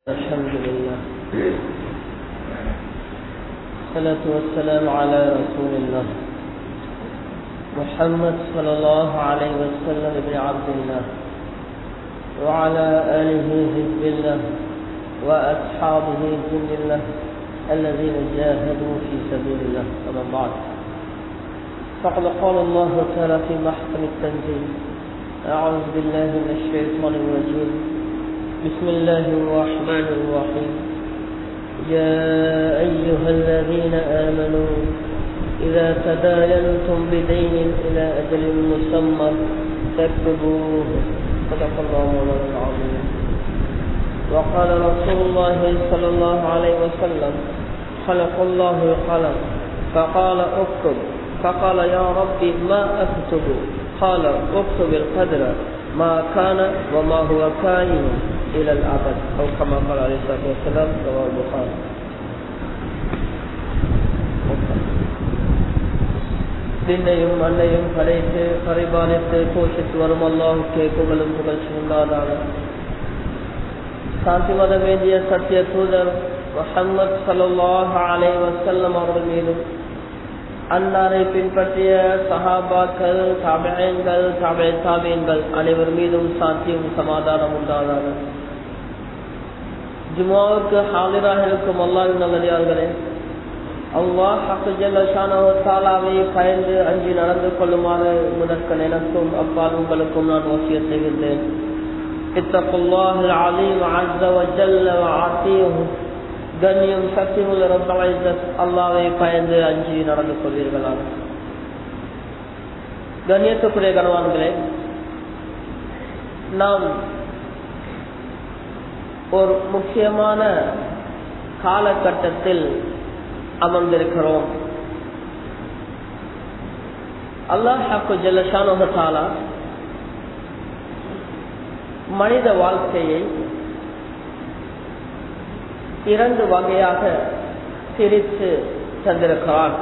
الحمد لله الصلاة والسلام على رسول الله محمد صلى الله عليه وسلم بن عبد الله وعلى آله حزب الله وأصحابه جند الله الذين جاهدوا في سبيل الله أما بعد فقد قال الله تعالى في محكم التنزيل أعوذ بالله من الشيطان الرجيم بسم الله الرحمن الرحيم يا أيها الذين آمنوا إذا تداينتم بدين إلى أجل مسمى فاكتبوه صدق الله مولانا العظيم وقال رسول الله صلى الله عليه وسلم خلق الله القلم فقال اكتب فقال يا ربي ما أكتب قال اكتب القدر ما كان وما هو كائن إلى الأبد أو كما قال عليه الصلاة والسلام رواه البخاري திண்ணையும் மண்ணையும் படைத்து பரிபாலித்து போஷித்து வரும் அல்லாஹுக்கே புகழும் புகழ்ச்சி உண்டாதான சாந்தி மதம் வேண்டிய சத்திய தூதர் முகமது சல்லாஹ் அலை வசல்லம் அவர்கள் மீதும் அன்னாரை பின்பற்றிய சஹாபாக்கள் தாபியங்கள் தாபே தாபியங்கள் அனைவர் மீதும் சாத்தியம் சமாதானம் உண்டானான ஜுமாவுக்கு ஹாலிராக இருக்கும் அல்லாவின் நல்லடியார்களே அல்லாஹ் ஹக்குஜல்லாவை பயந்து அஞ்சு நடந்து கொள்ளுமாறு முதற்கன் எனக்கும் அப்பால் உங்களுக்கும் நான் வசிய செய்கின்றேன் இத்தகுல்லாஹ் அலீம் அஸ்ஸ வஜல்ல வஆத்தியுஹு கண்ணியம் சக்திமுள்ள ரப்பலைசத் அல்லாவை பயந்து அஞ்சி நடந்து கொள்வீர்களாக கண்ணியத்துக்குரிய கனவான்களே நாம் ஒரு முக்கியமான காலகட்டத்தில் அமர்ந்திருக்கிறோம் அல்லாஹாக்கு ஜல்லஷானுகத்தாலா மனித வாழ்க்கையை இரண்டு வகையாக பிரித்து தந்திருக்கிறார்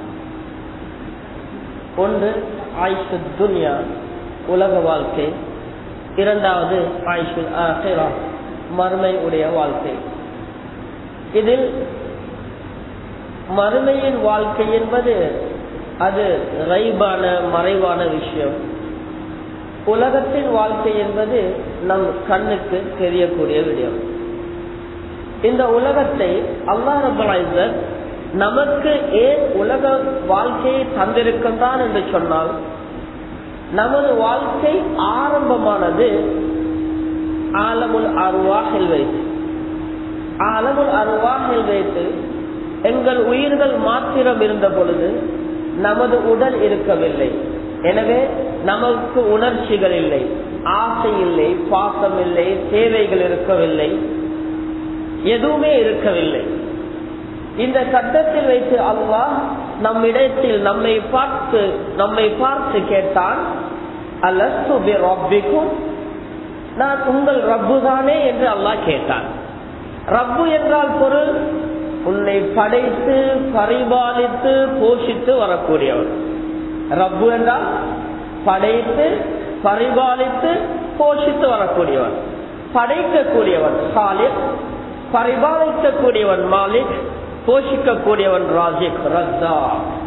ஒன்று ஆயுஷு துன்யா உலக வாழ்க்கை இரண்டாவது ஆயுஷு ஆஹிரா மறுமை உடைய வாழ்க்கை இதில் மறுமையின் வாழ்க்கை என்பது அது ரைபான மறைவான விஷயம் உலகத்தின் வாழ்க்கை என்பது நம் கண்ணுக்கு தெரியக்கூடிய விடயம் இந்த உலகத்தை அல்லா ரபுல் நமக்கு ஏன் உலக வாழ்க்கையை தந்திருக்கின்றான் என்று சொன்னால் நமது வாழ்க்கை ஆரம்பமானது ஆலமுல் அருவாகில் வைத்து ஆலமுல் அருவாகில் வைத்து எங்கள் உயிர்கள் மாத்திரம் இருந்த பொழுது நமது உடல் இருக்கவில்லை எனவே நமக்கு உணர்ச்சிகள் இல்லை ஆசை இல்லை பாசம் இல்லை தேவைகள் இருக்கவில்லை எதுவுமே இருக்கவில்லை இந்த கட்டத்தில் வைத்து அல்லாஹ் நம்மிடத்தில் நம்மை பார்த்து நம்மை பார்த்து கேட்டான் அல்லக்கும் நான் உங்கள் ரப்பு தானே என்று அல்லாஹ் கேட்டான் ரப்பு என்றால் பொருள் உன்னை படைத்து பரிபாலித்து போஷித்து வரக்கூடியவர் ரப்பு என்றால் படைத்து பரிபாலித்து போஷித்து வரக்கூடியவர் படைக்கக்கூடியவன் சாலிக் பரிபாலிக்கக்கூடியவன் மாலிக் போஷிக்கக்கூடியவன் ராஜிக் ரத்தா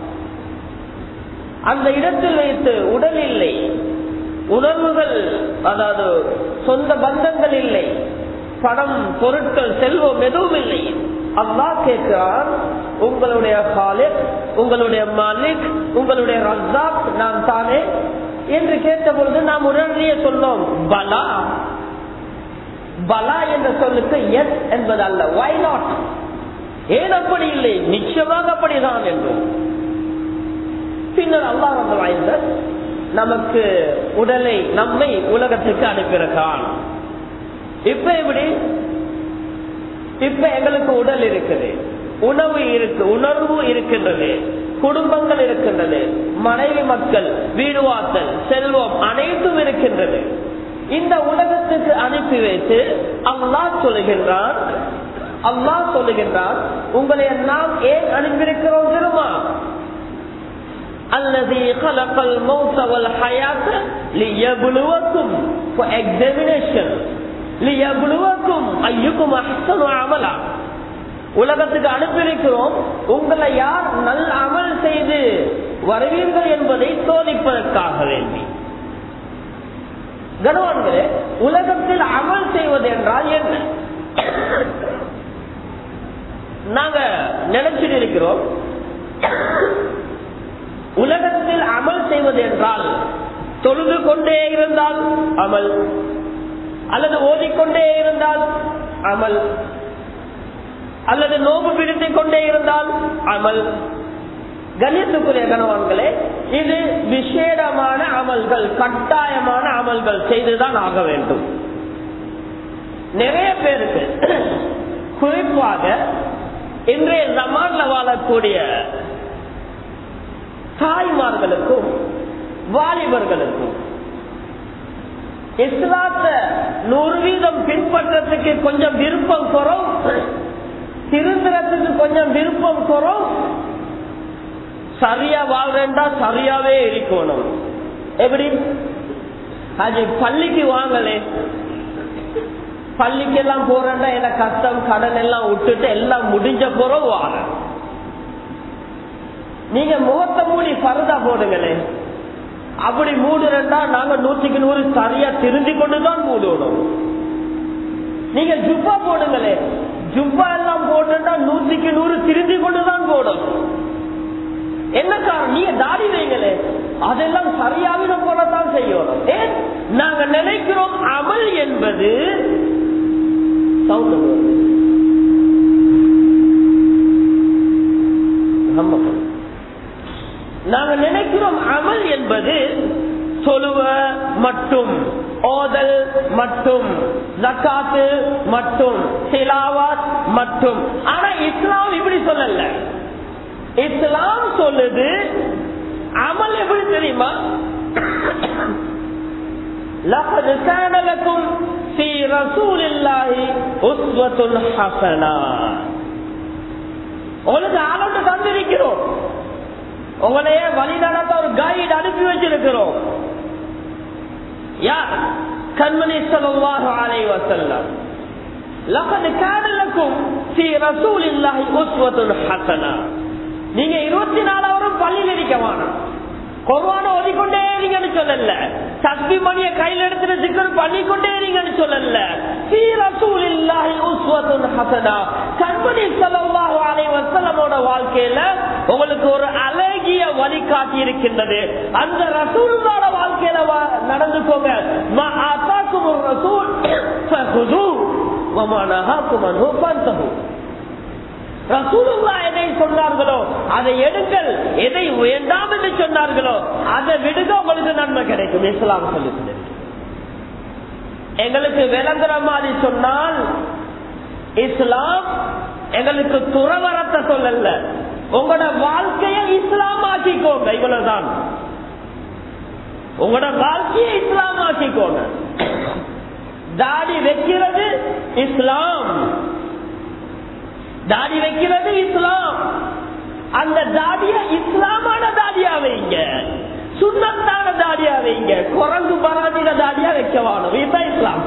அந்த இடத்தில் வைத்து உடல் இல்லை உணர்வுகள் அதாவது சொந்த பந்தங்கள் இல்லை படம் பொருட்கள் செல்வம் எதுவும் இல்லை அல்லா கேட்கிறான் உங்களுடைய காலிக் உங்களுடைய மாலிக் உங்களுடைய ரஜாக் நான் தானே என்று கேட்ட பொழுது நாம் உடனடியே சொன்னோம் பலா பலா என்ற சொல்லுக்கு எஸ் என்பது அல்ல வை நாட் ஏன் அப்படி இல்லை நிச்சயமாக அப்படிதான் என்றும் பின்னர் அல்லா வந்து வாய்ந்த நமக்கு உடலை நம்மை உலகத்துக்கு அனுப்பியிருக்கான் இப்ப எப்படி இப்ப எங்களுக்கு உடல் இருக்குது உணவு இருக்கு உணர்வு இருக்கின்றது குடும்பங்கள் இருக்கின்றது மனைவி மக்கள் வீடு வாசல் செல்வம் அனைத்தும் இருக்கின்றது இந்த உலகத்துக்கு அனுப்பி வைத்து அல்லா சொல்லுகின்றான் அல்லா சொல்லுகின்றான் உங்களை நாம் ஏன் அனுப்பியிருக்கிறோம் தெரியுமா الذي خلق الموت والحياة ليبلوكم for examination லியபுலுவக்கும் ஐயுக்கும் அஹ்சனு அமலா உலகத்துக்கு அனுப்பியிருக்கிறோம் உங்களை யார் நல்ல அமல் செய்து வருவீர்கள் என்பதை சோதிப்பதற்காக வேண்டி கனவான்களே உலகத்தில் அமல் செய்வது என்றால் என்ன நாங்க நினைச்சிட்டு இருக்கிறோம் உலகத்தில் அமல் செய்வது என்றால் தொழுது கொண்டே இருந்தால் அமல் அல்லது ஓதிக்கொண்டே இருந்தால் அமல் அல்லது நோம்பு பிடித்துக் கொண்டே இருந்தால் அமல் கணியத்துக்குரிய கணவான்களே இது விசேடமான அமல்கள் கட்டாயமான அமல்கள் செய்துதான் ஆக வேண்டும் நிறைய பேருக்கு குறிப்பாக இன்றைய ஜமான்ல வாழக்கூடிய தாய்மார்களுக்கும் வாலிபர்களுக்கும் இஸ்லாத்தை நூறு வீதம் பின்பற்றத்துக்கு கொஞ்சம் விருப்பம் குறவு திருந்துறதுக்கு கொஞ்சம் விருப்பம் குறவு சரியா வாழ்றா சரியாவே இருக்கணும் எப்படி அது பள்ளிக்கு வாங்கலே பள்ளிக்கெல்லாம் போறேன்டா என்ன கஷ்டம் கடன் எல்லாம் விட்டுட்டு எல்லாம் முடிஞ்ச பிறகு வாங்க நீங்க முகத்தை மூடி பருதா போடுங்களே அப்படி மூடுறா நாங்க நூற்றுக்கு நூறு சரியா திருந்தி கொண்டுதான் மூடணும் நீங்க ஜுப்பா போடுங்களே ஜுப்பா எல்லாம் போட்டுட்டா நூற்றுக்கு நூறு திருந்தி கொண்டுதான் போடணும் என்ன காரணம் நீங்க தாடி வைங்களே அதெல்லாம் சரியாக போலதான் செய்யணும் ஏன் நாங்க நினைக்கிறோம் அமல் என்பது சவுண்ட் நாங்க நினைக்கிறோம் அமல் என்பது சொல்லுவ மட்டும் ஓதல் மட்டும் ஜக்காத்து மட்டும் சிலாவாத் மட்டும் ஆனா இஸ்லாம் இப்படி சொல்லல இஸ்லாம் சொல்லுது அமல் எப்படி தெரியுமா لقد كان لكم في رسول الله أسوة حسنة உங்களுக்கு ஆளோட்டு தந்திருக்கிறோம் உங்களையே வழி நடத்த ஒரு கைடு அனுப்பி வச்சிருக்கிறோம் யார் கண்மணி சல்லாஹு அலை வசல்லம் لقد كان لكم في رسول الله أسوة حسنة நீங்க இருபத்தி நாலாவரும் பள்ளியில் இருக்க வேணாம் கொரோன ஓதிக்கொண்டே இருங்கன்னு சொல்லல சக்தி மணிய கையில் எடுத்துட்டு சிக்கல் பண்ணிக்கொண்டே இருங்கன்னு சொல்லல கண்மணி சல்லாஹு அலை வசலமோட வாழ்க்கையில உங்களுக்கு ஒரு அழகிய வழிகாட்டி இருக்கின்றது அந்த ரசூலோட வாழ்க்கையில நடந்துக்கோங்க ஒரு ரசூல் ரசூலுல்லா எதை சொன்னார்களோ அதை எடுங்கள் எதை வேண்டாம் என்று சொன்னார்களோ அதை விடுங்க உங்களுக்கு நன்மை கிடைக்கும் இஸ்லாம் சொல்லுகிறது எங்களுக்கு விளங்குற மாதிரி சொன்னால் இஸ்லாம் எங்களுக்கு துறவரத்தை சொல்லல உங்களோட வாழ்க்கையை இஸ்லாம் ஆக்கிக்கோங்க இவ்வளவுதான் உங்களோட வாழ்க்கையை இஸ்லாம் ஆக்கிக்கோங்க தாடி வைக்கிறது இஸ்லாம் தாடி வைக்கிறது இஸ்லாம் அந்த தாடிய இஸ்லாமான தாடியா வைங்க சுண்ணத்தான தாடியா வைங்க குரங்கு பராதின தாடியா வைக்க வாணும் இதுதான் இஸ்லாம்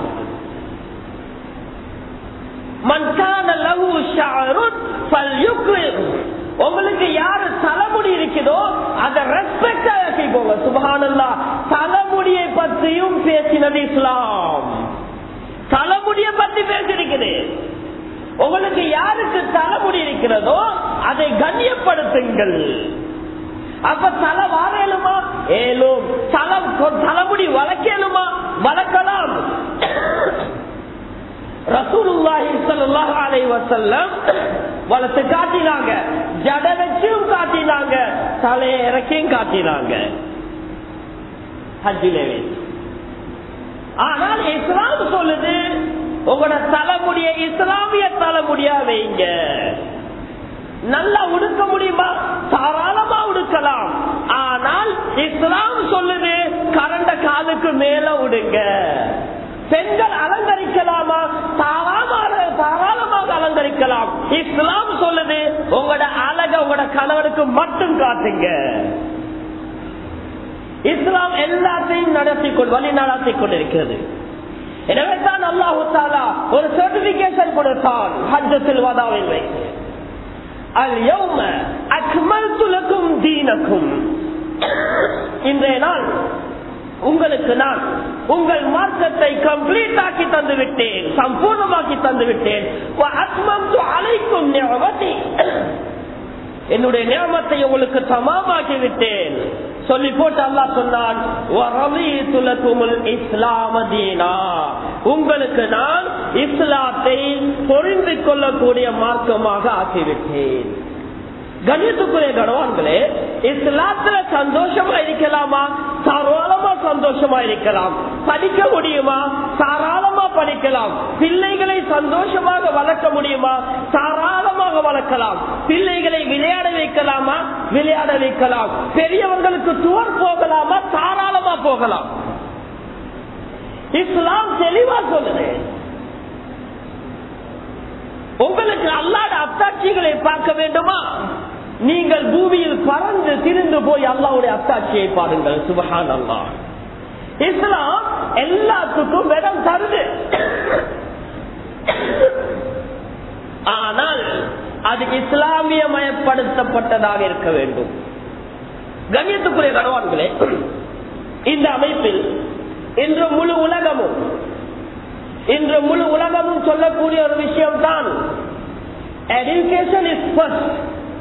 மன்கான லகு ஷாருன் உங்களுக்கு யாரு தலைமுடி இருக்குதோ அதை ரெஸ்பெக்ட் ஆக்கிக்கோங்க சுபஹானல்லா தலைமுடியை பற்றியும் பேசினது இஸ்லாம் தலைமுடிய பத்தி பேசிருக்குது உங்களுக்கு யாருக்கு தலைமுடி இருக்கிறதோ அதை கண்ணியப்படுத்துங்கள் அப்ப தலை வாரேலுமா ஏலும் தலை தலைமுடி வளர்க்கலுமா வளர்க்கலாம் ரசூலுல்லாஹி ஸல்லல்லாஹு அலைஹி வஸல்லம் வளர்த்து காட்டினாங்க ஜட வச்சும் காட்டினாங்க தலையை இறக்கியும் காட்டினாங்க ஹஜ்ஜிலே ஆனால் இஸ்லாம் சொல்லுது உங்களோட தலைமுடிய இஸ்லாமிய தலைமுடியா வைங்க நல்லா உடுக்க முடியுமா தாராளமா உடுக்கலாம் ஆனால் இஸ்லாம் சொல்லுது கரண்ட காலுக்கு மேல உடுங்க பெண்கள் அலங்கரிக்கலாமா தாராளமாக தாராளமாக அலங்கரிக்கலாம் இஸ்லாம் சொல்லுது உங்களோட அழக உங்களோட கணவனுக்கு மட்டும் காட்டுங்க இஸ்லாம் எல்லாத்தையும் நடத்தி கொண்டு வழி நடத்தி கொண்டிருக்கிறது எனவே தான் அல்லாஹு தாலா ஒரு சர்டிபிகேஷன் கொடுத்தான் ஹஜ்ஜத்தில் வதாவில் வைத்து அல் யௌம அக்மல்து லக்கும் தீனக்கும் இன்றைய நாள் உங்களுக்கு நான் உங்கள் மார்க்கத்தை கம்ப்ளீட் ஆக்கி தந்து விட்டேன் சம்பூர்ணமாக்கி தந்து விட்டேன் அழைக்கும் என்னுடைய நியமத்தை உங்களுக்கு சமமாக்கி விட்டேன் சொல்லி போட்டு அல்லா சொன்னான் இஸ்லாமதீனா உங்களுக்கு நான் இஸ்லாத்தை பொறிந்து கொள்ளக்கூடிய மார்க்கமாக ஆக்கிவிட்டேன் கணியத்துக்குரிய கணவான்களே இஸ்லாத்துல சந்தோஷமா இருக்கலாமா தாராளமா சந்தோஷமா இருக்கலாம் படிக்க முடியுமா தாராளமா படிக்கலாம் பிள்ளைகளை சந்தோஷமாக வளர்க்க முடியுமா தாராளமாக வளர்க்கலாம் பிள்ளைகளை விளையாட வைக்கலாமா விளையாட வைக்கலாம் பெரியவர்களுக்கு டூர் போகலாமா தாராளமா போகலாம் இஸ்லாம் தெளிவா சொல்லுது உங்களுக்கு அல்லாத அத்தாட்சிகளை பார்க்க வேண்டுமா நீங்கள் பூமியில் பறந்து திரிந்து போய் அல்லாவுடைய அத்தாட்சியை பாருங்கள் சுபஹான் அல்லா இஸ்லாம் எல்லாத்துக்கும் இடம் தருது ஆனால் அது இஸ்லாமியமயப்படுத்தப்பட்டதாக இருக்க வேண்டும் கண்ணியத்துக்குரிய கணவான்களே இந்த அமைப்பில் இன்று முழு உலகமும் இன்று முழு உலகமும் சொல்லக்கூடிய ஒரு விஷயம் தான் எஜுகேஷன் இஸ் ஃபர்ஸ்ட்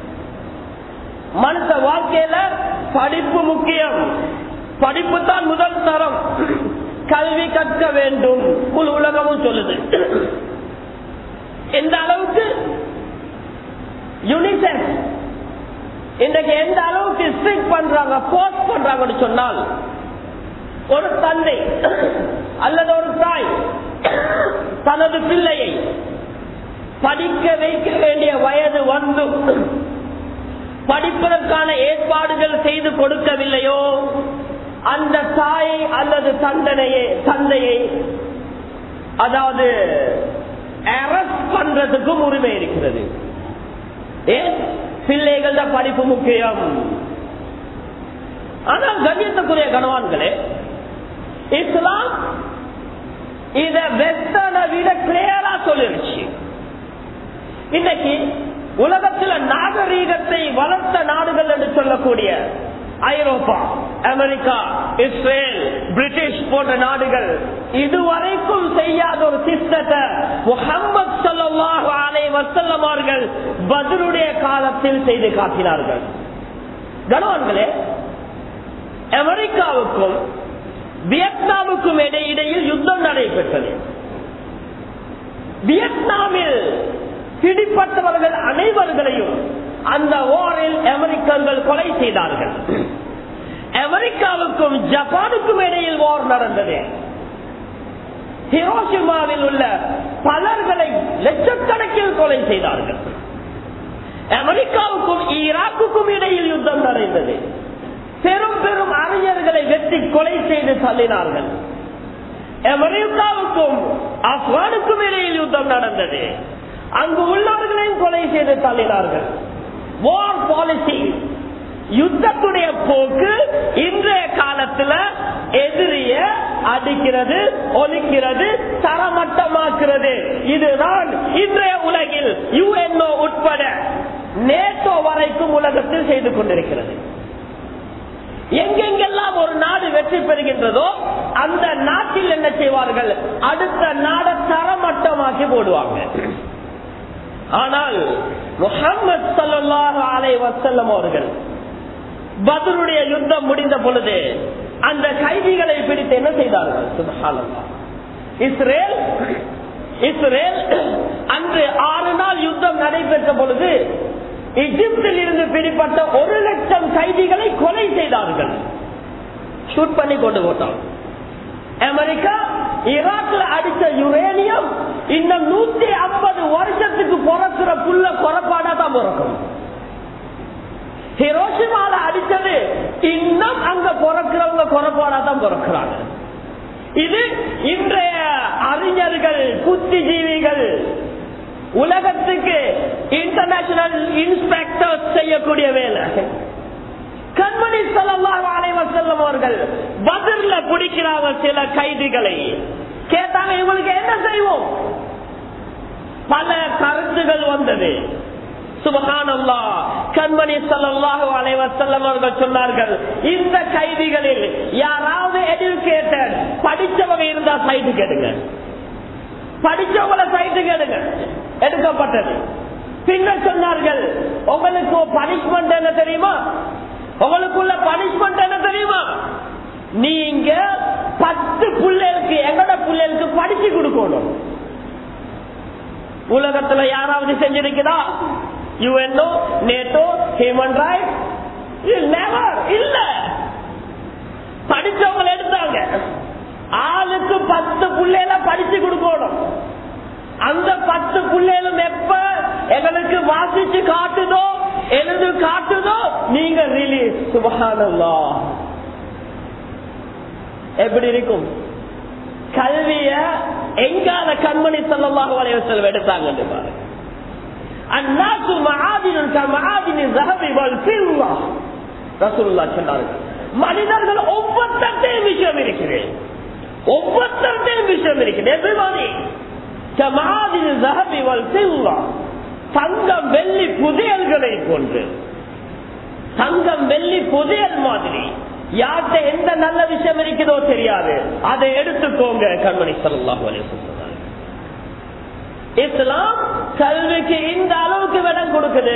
மனுஷ வாழ்க்கையில படிப்பு முக்கியம் படிப்பு தான் முதல் தரம் கல்வி கற்க வேண்டும் முழு உலகமும் சொல்லுது எந்த அளவுக்கு யூனிசெஃப் இன்றைக்கு எந்த அளவுக்கு ஸ்ட்ரிக் பண்றாங்க போஸ்ட் பண்றாங்கன்னு சொன்னால் ஒரு தந்தை அல்லது ஒரு தாய் தனது பிள்ளையை படிக்க வைக்க வேண்டிய வயது வந்து படிப்பதற்கான ஏற்பாடுகள் செய்து கொடுக்கவில்லையோ அந்த தாயை அல்லது தண்டனையை தந்தையை அதாவது அரெஸ்ட் பண்றதுக்கும் உரிமை இருக்கிறது ஏன் பிள்ளைகள படிப்பு முக்கியம் ஆனால் கண்ணியத்துக்குரிய கணவான்களே இஸ்லாம் இத வெஸ்டர்னை விட கிளியரா சொல்லிருச்சு இன்னைக்கு உலகத்தில் நாகரீகத்தை வளர்த்த நாடுகள் என்று சொல்லக்கூடிய ஐரோப்பா அமெரிக்கா இஸ்ரேல் பிரிட்டிஷ் போன்ற நாடுகள் இதுவரைக்கும் செய்யாத ஒரு சிஸ்டத்தை முகமது சல்லாஹு அலை வசல்லம் அவர்கள் பதிலுடைய காலத்தில் செய்து காட்டினார்கள் கணவன்களே அமெரிக்காவுக்கும் வியட்நாமுக்கும் இடையில் யுத்தம் நடைபெற்றது வியட்நாமில் பிடிப்பட்டவர்கள் அனைவர்களையும் அந்த ஓரில் அமெரிக்கர்கள் கொலை செய்தார்கள் அமெரிக்காவுக்கும் ஜப்பானுக்கும் இடையில் ஓர் நடந்தது ஹிரோஷிமாவில் உள்ள பலர்களை லட்சக்கணக்கில் கொலை செய்தார்கள் அமெரிக்காவுக்கும் ஈராக்குக்கும் இடையில் யுத்தம் நடந்தது பெரும் பெரும் அறிஞர்களை வெட்டி கொலை செய்து தள்ளினார்கள் அமெரிக்காவுக்கும் ஆப்கானுக்கும் இடையில் யுத்தம் நடந்தது அங்கு உள்ளவர்களையும் கொலை செய்து தள்ளினார்கள் வார் பாலிசி யுத்தத்துடைய போக்கு இன்றைய காலத்துல எதிரிய அடிக்கிறது ஒலிக்கிறது தரமட்டமாக்குறது இதுதான் இன்றைய உலகில் யுஎன்ஓ உட்பட நேட்டோ வரைக்கும் உலகத்தில் செய்து கொண்டிருக்கிறது எங்கெங்கெல்லாம் ஒரு நாடு வெற்றி பெறுகின்றதோ அந்த நாட்டில் என்ன செய்வார்கள் அடுத்த நாடை தரமட்டமாக்கி போடுவாங்க ஆனால் முகமது சல்லாஹ் அலை வசல்லம் அவர்கள் பதிலுடைய யுத்தம் முடிந்த பொழுது அந்த கைதிகளை பிடித்து என்ன செய்தார்கள் சுபஹானல்லாஹ். இஸ்ரேல் இஸ்ரேல் அன்று ஆறு நாள் யுத்தம் நடைபெற்ற பொழுது எகிப்தில் இருந்து பிடிப்பட்ட ஒரு லட்சம் கைதிகளை கொலை செய்தார்கள் ஷூட் பண்ணி கொண்டு போட்டான் அமெரிக்கா ஈராக்ல அடித்த யுரேனியம் இன்னும் நூத்தி ஐம்பது வருஷத்துக்கு பிறக்கிற புள்ள குறப்பாடா தான் பிறக்கும் ஹிரோஷிமால அடிச்சது இன்னும் அங்க பிறக்கிறவங்க குறப்பாடா தான் பிறக்கிறாங்க இது இன்றைய அறிஞர்கள் புத்திஜீவிகள் உலகத்துக்கு இன்டர்நேஷனல் இன்ஸ்பெக்டர் செய்யக்கூடிய வேலை கண்மணி செல்லம் அவர்கள் பதிர்ல பிடிக்கிறாங்க சில கைதிகளை கேட்டாங்க இவங்களுக்கு என்ன செய்வோம் பல கருத்துகள் வந்தது சுபகானல்லா கண்மணி சல்லாஹு அலைவசல்லம் அவர்கள் சொன்னார்கள் இந்த கைதிகளில் யாராவது எஜுகேட்டட் படிச்சவங்க இருந்தா சைட்டு கேடுங்க படிச்சவங்கள சைட்டு கேடுங்க எடுக்கப்பட்டது பின்னர் சொன்னார்கள் உங்களுக்கு பனிஷ்மெண்ட் என்ன தெரியுமா உங்களுக்குள்ள பனிஷ்மெண்ட் என்ன தெரியுமா நீங்க பத்து பிள்ளைகளுக்கு எங்கட பிள்ளைகளுக்கு படிச்சு கொடுக்கணும் உலகத்துல யாராவது செஞ்சிருக்கிறா யுஎன்ஓ நேட்டோ ஹியூமன் ரைட்ஸ் இல்ல படிச்சவங்க எடுத்தாங்க ஆளுக்கு பத்து பிள்ளைல படிச்சு கொடுக்கணும் அந்த பத்து பிள்ளைகளும் எப்ப எங்களுக்கு வாசிச்சு காட்டுதோ எழுது காட்டுதோ நீங்க ரிலீஸ் சுபகானல்லா எப்படி இருக்கும் கல்விய எங்கால கண்மணி சல்லாஹு அலைவசல் எடுத்தாங்க பாருங்க அந்நாசு மகாதின் மகாதினி ஜஹபி வல் ஃபில்லா ரசூலுல்லா சொன்னார்கள் மனிதர்கள் ஒவ்வொருத்தையும் விஷயம் இருக்கிறேன் ஒவ்வொருத்தையும் விஷயம் இருக்கிறேன் எவ்ரிபாடி கமாதினி ஜஹபி வல் ஃபில்லா தங்கம் வெள்ளி புதையல்களை போன்று தங்கம் வெள்ளி புதையல் மாதிரி யார்கிட்ட எந்த நல்ல விஷயம் இருக்குதோ தெரியாது அதை எடுத்துக்கோங்க கண்மணி சல்லாஹூ அலையம் இஸ்லாம் கல்விக்கு இந்த அளவுக்கு விடம் கொடுக்குது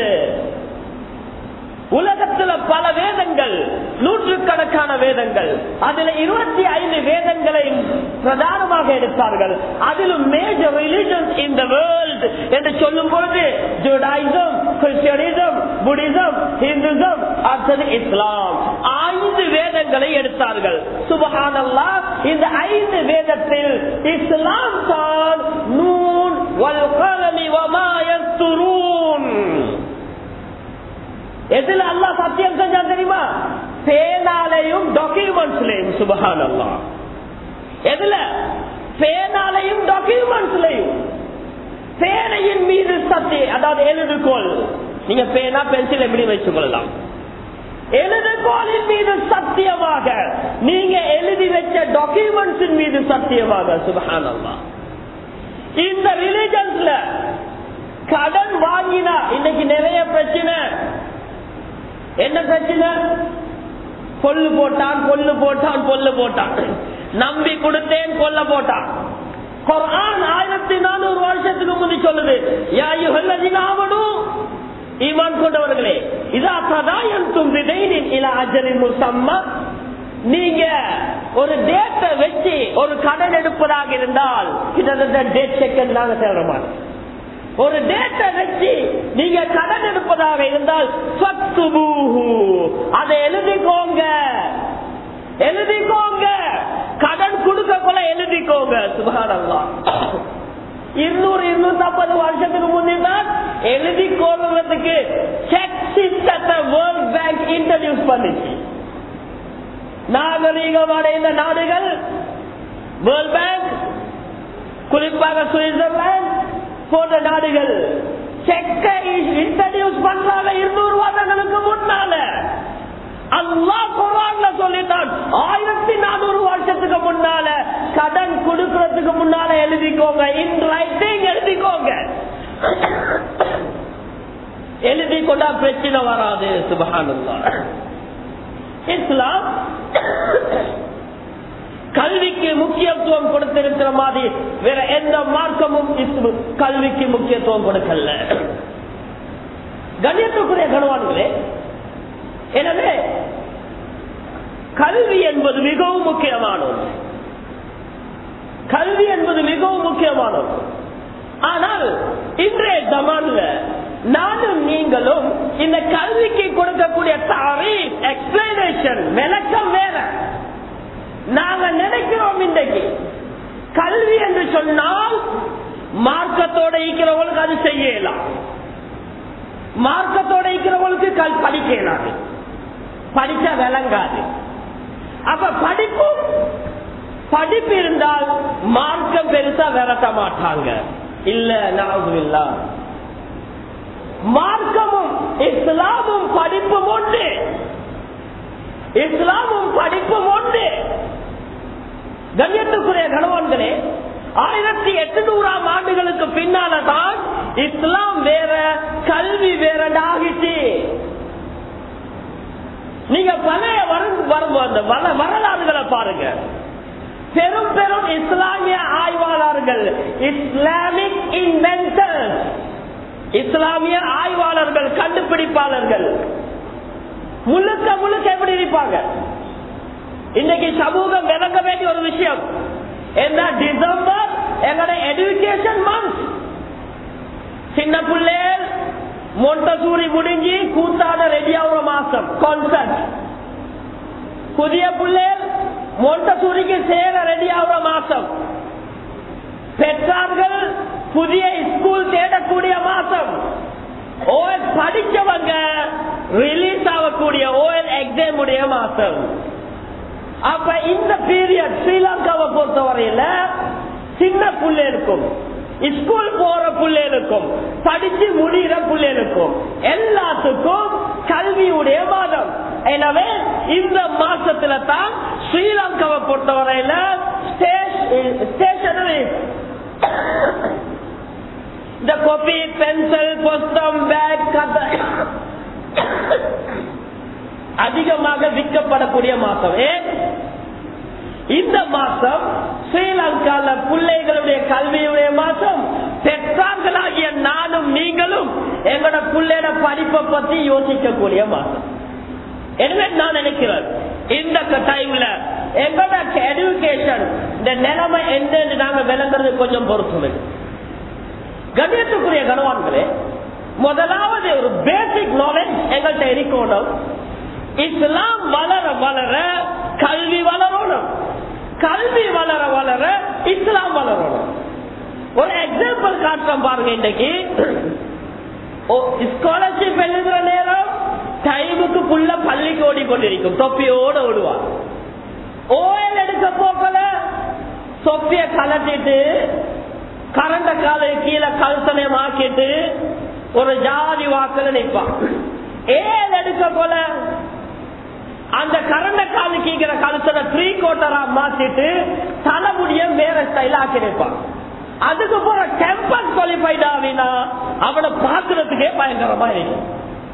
உலகத்துல பல வேதங்கள் நூற்றுக்கணக்கான வேதங்கள் அதுல இருபத்தி ஐந்து வேதங்களை பிரதானமாக எடுத்தார்கள் அதிலும் major religion in the world என்று சொல்லும் பொழுது ஜூடாயிசம் கிறிஸ்டியனிசம் புடிசம் ஹிந்துசம் அடுத்தது இஸ்லாம் ஐந்து வேதங்களை எடுத்தார்கள் சுபஹானல்லா இந்த ஐந்து வேதத்தில் இஸ்லாம் தான் நூன் வல் கலமி வமா யஸ்துரூன் எதுல அல்லா சத்தியம் செஞ்சா தெரியுமா பேனாலையும் டாக்குமெண்ட்ஸ்லையும் சுபஹான் அல்லா எதுல பேனாலையும் டாக்குமெண்ட்ஸ்லையும் பேனையின் மீது சத்தி அதாவது எழுதுகோள் நீங்க பேனா பென்சில் எப்படி வச்சுக் கொள்ளலாம் எழுதுகோளின் மீது சத்தியமாக நீங்க எழுதி வச்ச டாக்குமெண்ட்ஸின் மீது சத்தியமாக சுபஹான் அல்லா இந்த ரிலிஜன்ஸ்ல கடன் வாங்கினா இன்னைக்கு நிறைய பிரச்சனை என்ன பிரச்சனை கொல்லு போட்டான் கொல்லு போட்டான் கொல்லு போட்டான் நம்பி கொடுத்தேன் கொல்ல போட்டான் குரான் ஆயிரத்தி நானூறு வருஷத்துக்கு முந்தி சொல்லுது யாயுகல்லதினாவனும் ஈமான் கொண்டவர்களே இதா சதாயந்தும் விதைனின் இல அஜரின் முசம்மா நீங்க ஒரு டேட்டை வச்சு ஒரு கடன் எடுப்பதாக இருந்தால் கிட்டத்தட்ட டேட் செகண்ட் நாங்க தேவை மாட்டோம் ஒரு டேட்டை வச்சு நீங்க கடன் எடுப்பதாக இருந்தால் அதை எழுதிக்கோங்க எழுதிக்கோங்க கடன் கொடுக்க போல எழுதிக்கோங்க சுகாரல்லா இருநூறு இருநூத்தி ஐம்பது வருஷத்துக்கு முன்னால் எழுதி கொள்றதுக்கு செக் சிஸ்டத்தை வேர்ல்ட் பேங்க் இன்ட்ரடியூஸ் பண்ணிச்சு நாகரீகமான இந்த நாடுகள் வேர்ல்ட் பேங்க் குறிப்பாக சுவிட்சர்லாந்து போன்ற நாடுகள் செக்கை இன்ட்ரடியூஸ் பண்றாங்க இருநூறு வருடங்களுக்கு முன்னால அல்லா குரான்ல சொல்லிட்டான் ஆயிரத்தி நானூறு வருஷத்துக்கு முன்னால கடன் கொடுக்கறதுக்கு முன்னால எழுதிக்கோங்க இன் ரைட்டிங் எழுதிக்கோங்க எழுதி கொண்டா பிரச்சனை வராது சுபகானந்தா இஸ்லாம் கல்விக்கு முக்கியத்துவம் கொடுத்திருக்கிற மாதிரி வேற எந்த மார்க்கமும் கல்விக்கு முக்கியத்துவம் கொடுக்கல கண்ணியத்துக்குரிய கணவான்களே எனவே கல்வி என்பது மிகவும் முக்கியமானது கல்வி என்பது மிகவும் முக்கியமானது ஆனால் இன்றைய ஜமான்ல நானும் நீங்களும் இந்த கல்விக்கு கொடுக்கக்கூடிய தாரீஃப் எக்ஸ்பிளனேஷன் விளக்கம் வேற நாங்க நினைக்கிறோம் இன்றைக்கு கல்வி என்று சொன்னால் மார்க்கத்தோட இருக்கிறவங்களுக்கு அது செய்யலாம் மார்க்கத்தோட இருக்கிறவங்களுக்கு கல் படிக்க இயலாது படிச்சா விளங்காது அப்ப படிப்பும் படிப்பு இருந்தால் மார்க்கம் பெருசா விரட்ட மாட்டாங்க இல்ல நாகுல்லா மார்க்கமும் இஸ்லாமும் படிப்பும் ஒன்று இஸ்லாமும் படிப்பும் ஒன்று கண்ணியத்துக்குரிய கணவான்களே ஆயிரத்தி எட்டுநூறாம் ஆண்டுகளுக்கு பின்னால தான் இஸ்லாம் வேற கல்வி வேற ஆகிச்சு நீங்க பழைய வரும் வரும் அந்த வர- வரலாறுகளை பாருங்க பெரும் பெரும் இஸ்லாமிய ஆய்வாளர்கள் இஸ்லாமிக் இன்வென்டர்ஸ் இஸ்லாமிய ஆய்வாளர்கள் கண்டுபிடிப்பாளர்கள் முழுக்க முழுக்க எப்படி இருப்பாங்க இன்னைக்கு சமூகம் விளங்க வேண்டிய ஒரு விஷயம் என்ன டிசம்பர் எங்களோட எஜுகேஷன் மந்த் சின்ன பிள்ளைகள் மொண்டசூரி முடிஞ்சு கூத்தாட ரெடி ஆகுற மாசம் கான்சர்ட் புதிய பிள்ளைகள் மொண்டசூரிக்கு சேர ரெடி ஆகுற மாசம் பெற்றார்கள் புதிய ஸ்கூல் தேடக்கூடிய மாசம் ஓஎல் படிச்சவங்க ரிலீஸ் ஆகக்கூடிய ஓஎல் எக்ஸாம் உடைய மாசம் அப்ப இந்த பீரியட் ஸ்ரீலங்காவை பொறுத்தவரையில சின்ன புள்ளைகளுக்கும் ஸ்கூல் போற புள்ளைகளுக்கும் படிச்சு முடிகிற புள்ளைகளுக்கும் எல்லாத்துக்கும் கல்வியுடைய மாதம் எனவே இந்த மாசத்துல தான் ஸ்ரீலங்காவை பொறுத்தவரையில ஸ்டேஷனரி இந்த கொப்பி பென்சில் புஸ்தம் பேக் கதை அதிகமாக விற்கப்படக்கூடிய மாசம் ஏன் இந்த மாசம் ஸ்ரீலங்கால பிள்ளைகளுடைய கல்வியுடைய மாசம் பெற்றார்களாகிய நானும் நீங்களும் எங்களோட பிள்ளையோட படிப்பை பத்தி யோசிக்கக்கூடிய மாசம் எனவே நான் நினைக்கிறேன் இந்த டைம்ல எங்களோட எஜுகேஷன் இந்த நிலைமை என்னன்னு நாங்க விளங்குறது கொஞ்சம் பொறுத்து கண்ணியத்துக்குரிய கனவான்களே முதலாவது ஒரு பேசிக் நாலேஜ் எங்கள்கிட்ட இருக்கணும் இஸ்லாம் வளர வளர கல்வி வளரணும் கல்வி வளர வளர இஸ்லாம் வளரணும் ஒரு எக்ஸாம்பிள் காட்டுறோம் பாருங்க இன்னைக்கு ஸ்காலர்ஷிப் எழுதுற நேரம் டைமுக்கு புள்ள பள்ளிக்கு ஓடிக்கொண்டிருக்கும் தொப்பியோட ஓடுவா ஓயல் எடுக்க போக்கல தொப்பிய கலட்டிட்டு கரண்ட காலை கீழே கல்சனை மாக்கிட்டு ஒரு ஜாதி வாக்குல நிற்பான் ஏல் எடுக்க போல அந்த கரண்ட காலு கீக்கிற கழுத்தனை த்ரீ கோட்டரா மாத்திட்டு தலைமுடிய வேற ஸ்டைல் ஆக்கி நிற்பான் அதுக்கு போற கேம்பஸ் குவாலிஃபைட் ஆவினா அவனை பாக்குறதுக்கே பயங்கரமா இருக்கும்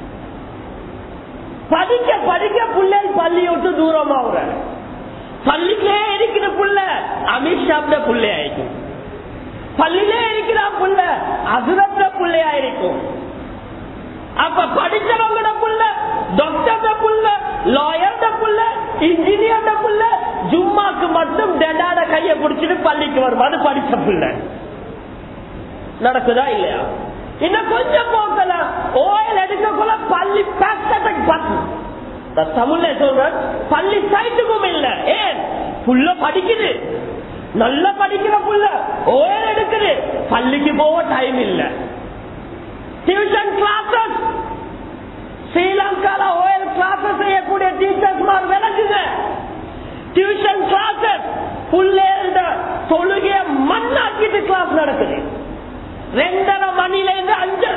படிக்க படிக்க புள்ளை பள்ளி விட்டு தூரமா விடுற பள்ளிக்கே இருக்கிற புள்ள அமித்ஷாப்ட புள்ளை ஆயிக்கும் பள்ளியிலே இருக்கிற புள்ள அதுரத்த புள்ளையா இருக்கும் அப்ப படிச்சவங்கட புள்ள டாக்டர் புள்ள லாயர்ட புள்ள இன்ஜினியர்ட புள்ள ஜும்மாக்கு மட்டும் டெடாட கைய பிடிச்சிட்டு பள்ளிக்கு வரும் அது படிச்ச புள்ள நடக்குதா இல்லையா இன்னும் கொஞ்சம் போக்கல ஓயில் எடுக்கக்குள்ள பள்ளி பேக்கத்துக்கு பார்த்து தமிழ்ல சொல்றேன் பள்ளி சைட்டுக்கும் இல்ல ஏன் புள்ள படிக்குது நல்லா படிக்கிற புள்ள ஓயல் எடுக்குது பள்ளிக்கு போக டைம் இல்ல டியூஷன் கிளாஸஸ் ஸ்ரீலங்கால ஓயல் கிளாஸஸ் செய்யக்கூடிய டீச்சர்ஸ் மாதிரி விளக்குங்க டியூஷன் கிளாஸஸ் புள்ளேந்த தொழுகைய மண்ணாக்கிட்டு கிளாஸ் நடக்குது ரெண்டரை மணில இருந்து அஞ்சு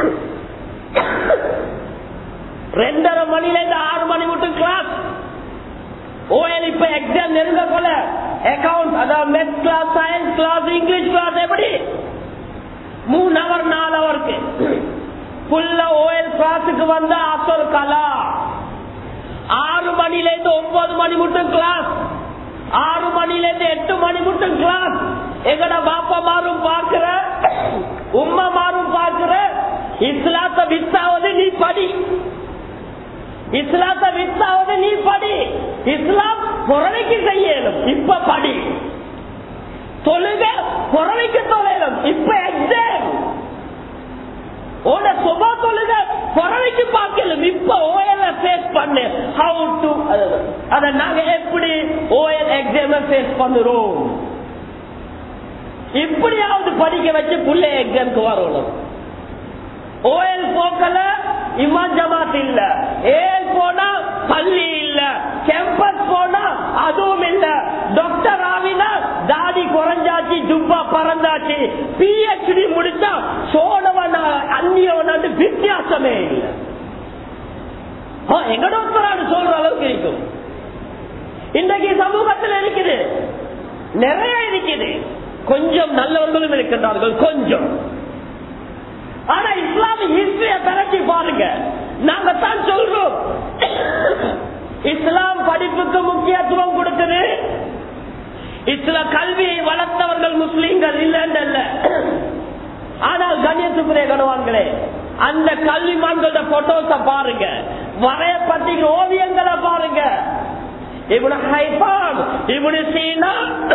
ரெண்டரை மணில இருந்து ஆறு மணி மட்டும் கிளாஸ் ஓஎல் இப்ப எக்ஸாம் நெருங்க போல அக்கௌண்ட் அதாவது math class science class English class எப்படி மூணு அவர் நாலு அவருக்கு புல்ல ஓஎல் கிளாஸுக்கு வந்த அசல் கலா ஆறு மணில இருந்து ஒன்பது மணி மட்டும் கிளாஸ் ஆறு மணில இருந்து எட்டு மணி மட்டும் கிளாஸ் எங்கட பாப்பா மாறும் பார்க்கிற உம்மா மாறும் பார்க்கிற இஸ்லாத்த வித்தாவது நீ படி இஸ்லாத்த வித்தாவது நீ படி இஸ்லாம் புறவைக்கு செய்யணும் இப்ப படி தொழுக புறவைக்கு தொழிலும் இப்ப எக்ஸாம் உன சுபா தொழுக புறவைக்கு பார்க்கலும் இப்ப ஓஎல் ஃபேஸ் பண்ணு ஹவு டு அத நாங்க எப்படி ஓஎல் எக்ஸாம் ஃபேஸ் பண்ணுறோம் இப்படியாவது படிக்க வச்சு புள்ள எக்ஸாம்க்கு வரணும் ஓஎல் போக்கல இமான் ஜமாத் இல்ல ஏல் போனா பள்ளி இல்ல கேம்பஸ் போனா அதுவும் இல்ல டாக்டர் ஆவினா தாடி குறைஞ்சாச்சு ஜுப்பா பறந்தாச்சு பிஹெச்டி முடிச்சா சோழவன் அந்நியவன் வித்தியாசமே இல்லை எங்கட ஒருத்தராடு சொல்ற அளவுக்கு இருக்கும் இன்றைக்கு சமூகத்தில் இருக்குது நிறைய இருக்குது கொஞ்சம் நல்லவர்களும் இருக்கின்றார்கள் கொஞ்சம் ஆனா இஸ்லாமிக் ஹிஸ்டரிய பரட்டி பாருங்க நாங்க தான் சொல்றோம் இஸ்லாம் படிப்புக்கு முக்கியத்துவம் கொடுக்குது இஸ்லாம் கல்வியை வளர்த்தவர்கள் முஸ்லீம்கள் இல்லைன்னு ஆனால் கண்ணியத்துக்குரிய கணவான்களே அந்த கல்விமான்களோட போட்டோஸ பாருங்க வரையப்பட்டிருக்கிற ஓவியங்களை பாருங்க இவனு ஹைபான் இவனு சீனா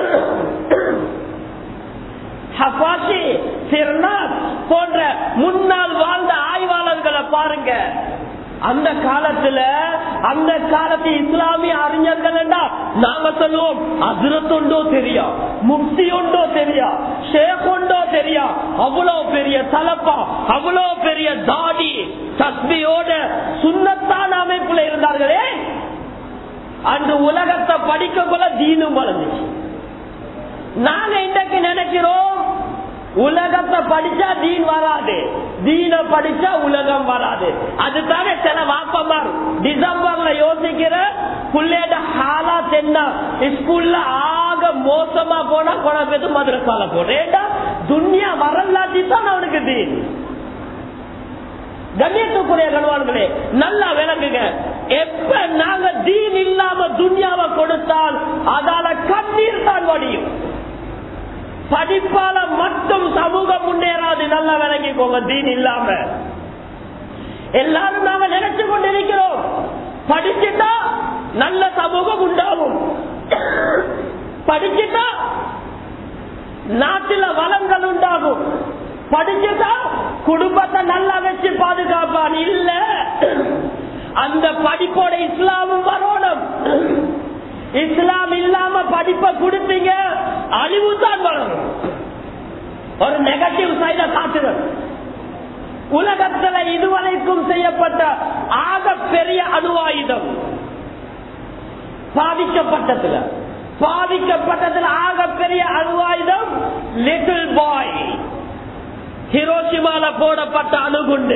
ஹபாஷி சிர்னாத் போன்ற முன்னால் வாழ்ந்த ஆய்வாளர்களை பாருங்க அந்த காலத்துல அந்த காலத்து இஸ்லாமிய அறிஞர்கள் நாங்க சொல்லுவோம் அதிரத் உண்டோ தெரியா முக்தி உண்டோ தெரியா ஷேக் உண்டோ தெரியா அவ்வளவு பெரிய தலப்பா அவ்வளவு பெரிய தாடி தஸ்மியோட சுண்ணத்தான அமைப்புல இருந்தார்களே அன்று உலகத்தை படிக்கக்குள்ள தீனும் வளர்ந்துச்சு நாங்க இன்றைக்கு நினைக்கிறோம் உலகத்தை படிச்சா தீன் வராது தீன படிச்சா உலகம் வராது அதுதானே சில வாப்பமார் டிசம்பர்ல யோசிக்கிற பிள்ளையோட ஹாலாத் என்ன ஸ்கூல்ல ஆக மோசமா போனா கொலை பேத்து மதுரசால போடுறேன் துன்யா வரலாற்றி தான் அவனுக்கு தீன் கண்ணியத்துக்குரிய கணவான்களே நல்லா விளங்குங்க எப்ப நாங்க தீன் இல்லாம துன்யாவை கொடுத்தால் அதால கண்ணீர் தான் வடியும் படிப்பால மட்டும் சமூகம் முன்னேறாது நல்லா விளங்கிக்கோங்க தீன் இல்லாம எல்லாரும் நாங்க நினைச்சு கொண்டிருக்கிறோம் படிச்சுட்டா நல்ல சமூகம் உண்டாகும் படிச்சுட்டா நாட்டில வளங்கள் உண்டாகும் படிச்சுட்டா குடும்பத்தை நல்லா வச்சு பாதுகாப்பான் இல்ல அந்த படிப்போட இஸ்லாமும் வரணும் இஸ்லாம் இல்லாம படிப்பை கொடுத்தீங்க அழிவு தான் வளரும் ஒரு நெகட்டிவ் சைட காட்டுறது உலகத்துல இதுவரைக்கும் செய்யப்பட்ட ஆக பெரிய அணுவாயுதம் பாதிக்கப்பட்டதுல பாதிக்கப்பட்டதுல ஆக பெரிய அணுவாயுதம் லிட்டில் பாய் ஹிரோஷிமால போடப்பட்ட அணுகுண்டு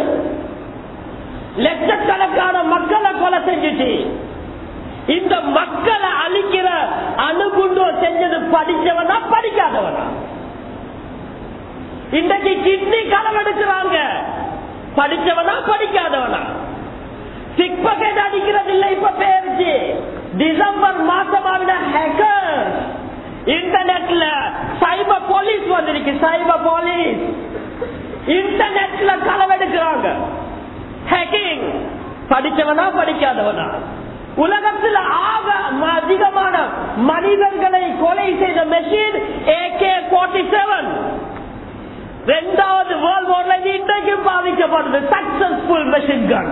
லட்சக்கணக்கான மக்களை கொலை செஞ்சுச்சு இந்த மக்களை அழிக்கிற அணுகுண்டோ செஞ்சது படிச்சவனா படிக்காதவனா இன்றைக்கு கிட்னி களவெடுக்கிறாங்க படிச்சவனா படிக்காதவனா சிக் பக்கெட் அடிக்கிறது இல்ல இப்ப பேருச்சு டிசம்பர் மாசமான ஹேக்கர் இன்டர்நெட்ல சைபர் போலீஸ் வந்திருக்கு சைபர் போலீஸ் இன்டர்நெட்ல களவெடுக்கிறாங்க ஹேக்கிங் படிச்சவனா படிக்காதவனா உலகத்தில் ஆக அதிகமான மனிதர்களை கொலை செய்த மெஷின் ஏகே போர்ட்டி செவன் இரண்டாவது வேர்ல்ட் வார்ல இன்றைக்கு பாதிக்கப்படுது சக்சஸ்ஃபுல் மெஷின் கன்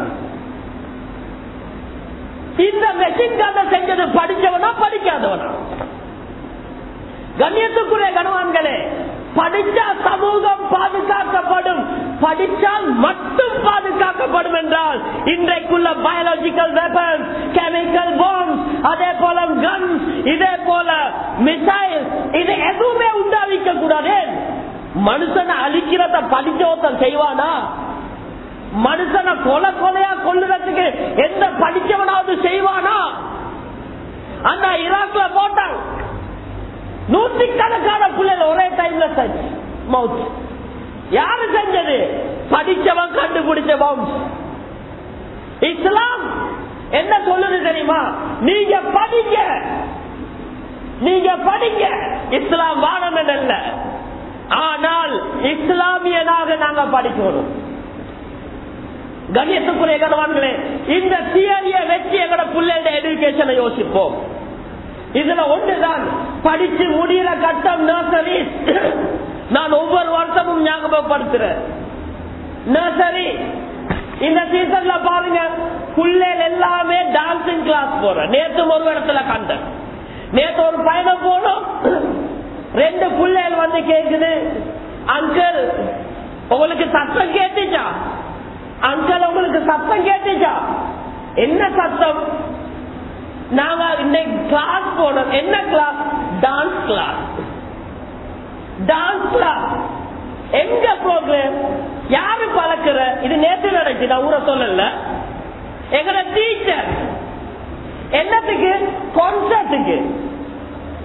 இந்த மெஷின் கண்ணை செஞ்சது படிச்சவனா படிக்காதவனா கண்ணியத்துக்குரிய கணவான்களே படிச்சா சமூகம் பாதுகாக்கப்படும் படிச்சால் மட்டும் பாதுகாக்கப்படும் என்றால் இன்றைக்குள்ள பயாலஜிக்கல் வெப்பன்ஸ் கெமிக்கல் பாம்ஸ் அதே போல கன்ஸ் இதே போல மிசைல் இது எதுவுமே உண்டாவிக்க கூடாது மனுஷனை அழிக்கிறத படிச்ச ஒருத்தன் செய்வானா மனுஷனை கொலை கொலையா கொள்ளுறதுக்கு எந்த படிச்சவனாவது செய்வானா அந்த ஈராக்ல போட்டான் நூற்றுக்கணக்கான பிள்ளைகள் ஒரே டைம்ல மவுத் யாரு செஞ்சது படிச்சவன் கண்டுபிடிச்ச பவுன்ஸ் இஸ்லாம் என்ன சொல்லுது தெரியுமா நீங்க படிங்க நீங்க படிங்க இஸ்லாம் வானம் அல்ல ஆனால் இஸ்லாமியனாக நாங்க படிக்கணும் கணியத்துக்குரிய கணவான்களே இந்த தியரிய வச்சு எங்கட பிள்ளைகள எடுக்கேஷனை யோசிப்போம் இதுல ஒன்றுதான் படிச்சு முடிகிற கட்டம் நர்சரி நான் ஒவ்வொரு வருஷமும் ஞாபகப்படுத்துறேன் நர்சரி இந்த சீசன்ல பாருங்க பிள்ளைகள் எல்லாமே டான்சிங் கிளாஸ் போறேன் நேற்று ஒரு இடத்துல கண்டேன் நேற்று ஒரு பயணம் போனோம் ரெண்டு பிள்ளைகள் வந்து கேக்குது அங்கிள் உங்களுக்கு சத்தம் கேட்டுச்சா அங்கிள் உங்களுக்கு சத்தம் கேட்டுச்சா என்ன சத்தம் நாங்க இன்னைக்கு கிளாஸ் போனோம் என்ன class dance class dance class எங்க ப்ரோக்ராம் யாரு பழக்கிற இது நேற்று நடக்கு நான் ஊரை சொல்லல எங்கட டீச்சர் என்னத்துக்கு கான்சர்ட்டுக்கு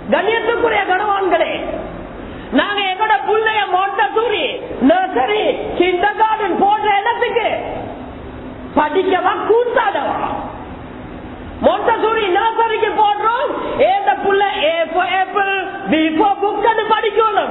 கண்ணியத்துக்குரிய கனவான்களே நாங்க எங்கட புள்ளைய மொட்டசூரி நர்சரி கிண்டர் கார்டன் போன்ற இடத்துக்கு படிக்கவா கூத்தாடவா மொட்டசூரி நர்சரிக்கு போடுறோம் ஏந்த புள்ள A for apple B for book படிக்கணும்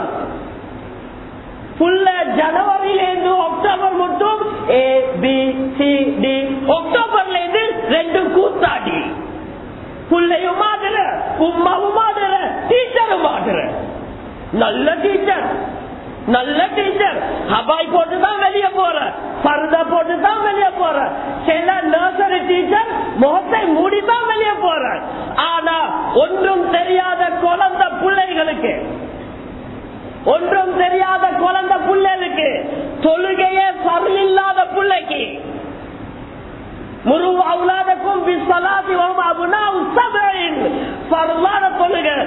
புள்ள ஜனவரியில இருந்து அக்டோபர் மட்டும் ஏ பி சி டி அக்டோபர்ல இருந்து ரெண்டு கூத்தாடி புள்ளையும் மாதுற உமாவும் மாதுற டீச்சரும் மாதுற நல்ல டீச்சர் நல்ல டீச்சர் ஹபாய் போட்டு தான் வெளியே போற பருதா போட்டு தான் வெளியே போற சில நர்சரி டீச்சர் முகத்தை மூடி தான் வெளியே போற ஆனா ஒன்றும் தெரியாத குழந்தை பிள்ளைகளுக்கு ஒன்றும் தெரியாத குழந்தை பிள்ளைகளுக்கு தொழுகையே பருள் இல்லாத பிள்ளைக்கு முரு அவுலாதக்கும் பிஸ்வலாதி வமாபுனா உஸ்தபைன் பருளான தொழுகை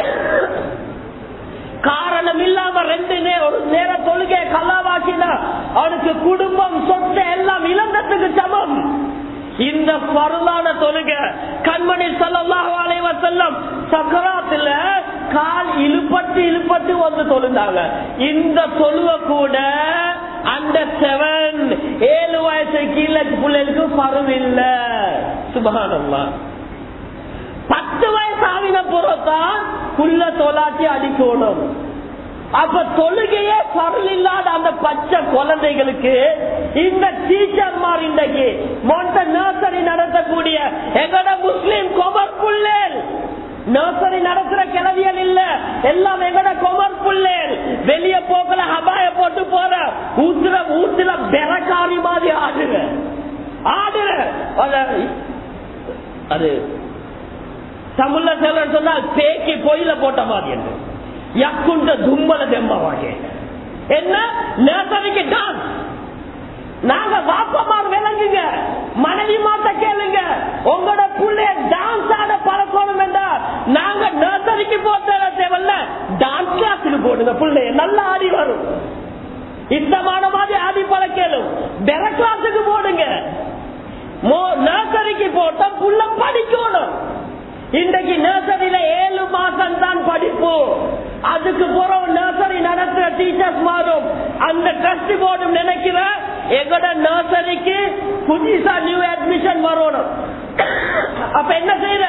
காரணம் இல்லாம ரெண்டு நே- ஒரு நேர தொழுகை கல்லாவாக்கினா அவனுக்கு குடும்பம் சொத்து எல்லாம் இழந்ததுக்கு சமம் இந்த பருளான தொழுகை கண்மணி சொல்லலாம் அலைவ செல்லம் சக்கராத்துல கால் இழுப்பட்டு இழுப்பட்டு வந்து தொழுந்தாங்க இந்த தொழுவ கூட அந்த செவன் ஏழு வயசு கீழே பிள்ளைகளுக்கு பருவ இல்ல சுபகானம்மா பத்து வயசு ஆவின புறத்தான் புள்ள தொலாட்டி அடிக்கணும் அப்ப தொழுகையே பருள் இல்லாத அந்த பச்சை குழந்தைகளுக்கு இந்த டீச்சர்மார் இன்றைக்கு மொண்ட நர்சரி நடத்தக்கூடிய எங்கட முஸ்லிம் கொமர் புள்ளேல் நர்சரி நடத்துற கிளவியல் இல்ல எல்லாம் எங்கட கொமர் புள்ளேல் வெளிய போக்கல ஹபாய போட்டு போற ஊத்துல ஊத்துல பெறக்காரி மாதிரி ஆடுற ஆடுற அத- அது தமிழ்ல செல்வன் சொன்னால் பேக்கி பொயில போட்ட மாதிரி என்று யக்குண்ட தும்மல தெம்பவாக என்ன நேசரிக்கு டான்ஸ் நாங்க வாப்பமார் விளங்குங்க மனைவி மாத்த கேளுங்க உங்களோட புள்ளைய டான்ஸ் ஆட பழக்கணும் என்றா நாங்க நர்சரிக்கு போட்ட தேவையில்ல டான்ஸ் கிளாஸுக்கு போடுங்க புள்ளைய நல்லா ஆடி வரும் இஷ்டமான மாதிரி ஆடி பழக்கலும் பெற கிளாஸுக்கு போடுங்க நர்சரிக்கு போட்ட புள்ள படிக்கணும் இன்றைக்கு நர்சரியில ஏழு மாசம் தான் படிப்பு அதுக்கு பிறகு நர்சரி நடத்துற டீச்சர்ஸ் மாறும் அந்த ட்ரஸ்ட் போர்டும் நினைக்கிற எங்கட நர்சரிக்கு புதுசா நியூ அட்மிஷன் வரணும் அப்ப என்ன செய்யற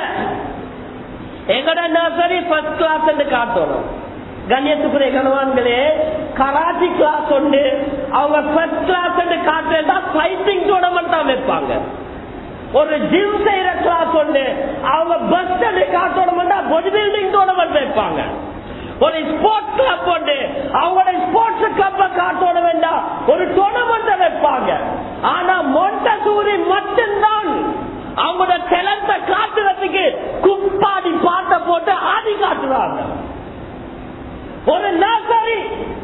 எங்கட நர்சரி ஃபர்ஸ்ட் கிளாஸ் காட்டணும் கண்ணியத்துக்குரிய கணவான்களே கராட்டி கிளாஸ் உண்டு அவங்க ஃபர்ஸ்ட் கிளாஸ் காட்டுறதா ஃபைட்டிங் டோர்னமெண்ட் தான் வைப்பாங்க ஒரு ஜிம் செய்யற கிளாஸ் உண்டு அவங்க பஸ் காட்டணும் பாடி பில்டிங் டோர்னமெண்ட் வைப்பாங்க ஒரு ஸ்போர்ட்ஸ் கிளப் உண்டு அவங்களோட ஸ்போர்ட்ஸ் கிளப்ப காட்டணும் வேண்டாம் ஒரு டோர்னமெண்ட் வைப்பாங்க ஆனா மொண்டசூரி மட்டும்தான் அவங்களோட டெலண்ட காட்டுறதுக்கு குப்பாடி பாட்டை போட்டு ஆடி காட்டுறாங்க ஒரு நர்சரி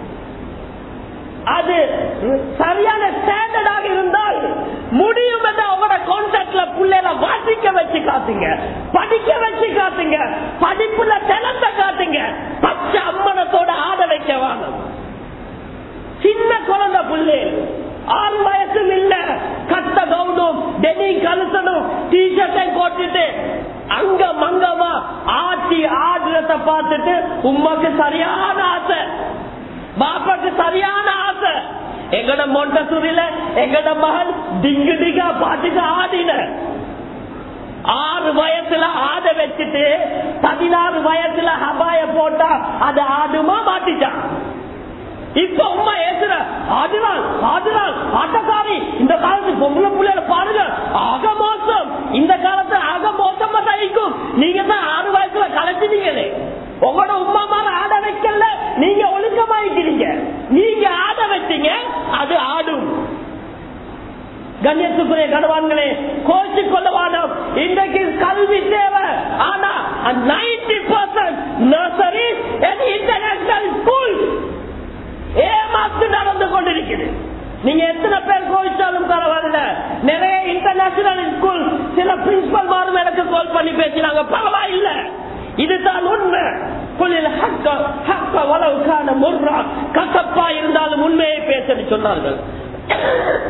அது சரியான ஸ்டாண்டர்டாக இருந்தால் முடியும் என்று அவங்களோட கான்டாக்ட்ல பிள்ளைல வாசிக்க வச்சு காட்டுங்க படிக்க வச்சு காட்டுங்க படிப்புல திறந்த காட்டுங்க பச்சை அம்மனத்தோட ஆட வைக்க வாங்க சின்ன குழந்தை பிள்ளை ஆறு வயசும் இல்ல கட்ட கவுனும் டெனி கழுத்தனும் டிஷர்ட்டை போட்டுட்டு அங்க மங்கமா ஆட்டி ஆடுறத பார்த்துட்டு உமாக்கு சரியான ஆசை பாப்பாக்கு சரியான ஆசை எங்கட மொண்டசூரில எங்கட மகன் டிங்கு டிங்கா பாட்டுக்கு ஆடின ஆறு வயசுல ஆட வச்சுட்டு பதினாறு வயசுல ஹபாய போட்டா அது ஆடுமா மாட்டிச்சான் இப்ப உமா ஏசுற ஆடுறாள் ஆடுறாள் ஆட்டக்காரி இந்த காலத்து பொம்பளை பிள்ளைல பாருங்க ஆக மோசம் இந்த காலத்துல ஆக மோசமா தயிக்கும் நீங்க தான் ஆறு வயசுல கலைச்சிட்டீங்களே உங்களோட உமா மாற ஆட வைக்கல நீங்க ஒழுக்கமாயிக்கிறீங்க நீங்க ஆட வச்சீங்க அது ஆடும் கண்ணியத்துக்குரிய கணவான்களே கோச்சு கொள்ளவானம் இன்றைக்கு கல்வி தேவை ஆனா ninety percent nursery international school ஏமாத்து நடந்து கொண்டிருக்குது நீங்க எத்தனை பேர் கோவிச்சாலும் பரவாயில்ல நிறைய இன்டர்நேஷனல் ஸ்கூல் சில பிரின்சிபல் மாரும் எனக்கு கால் பண்ணி பேசினாங்க பரவாயில்ல இதுதான் உண்மை புள்ளில் ஹக்க ஹக்க வளவுக்கான முர்ரா கசப்பா இருந்தாலும் உண்மையை பேச சொன்னார்கள்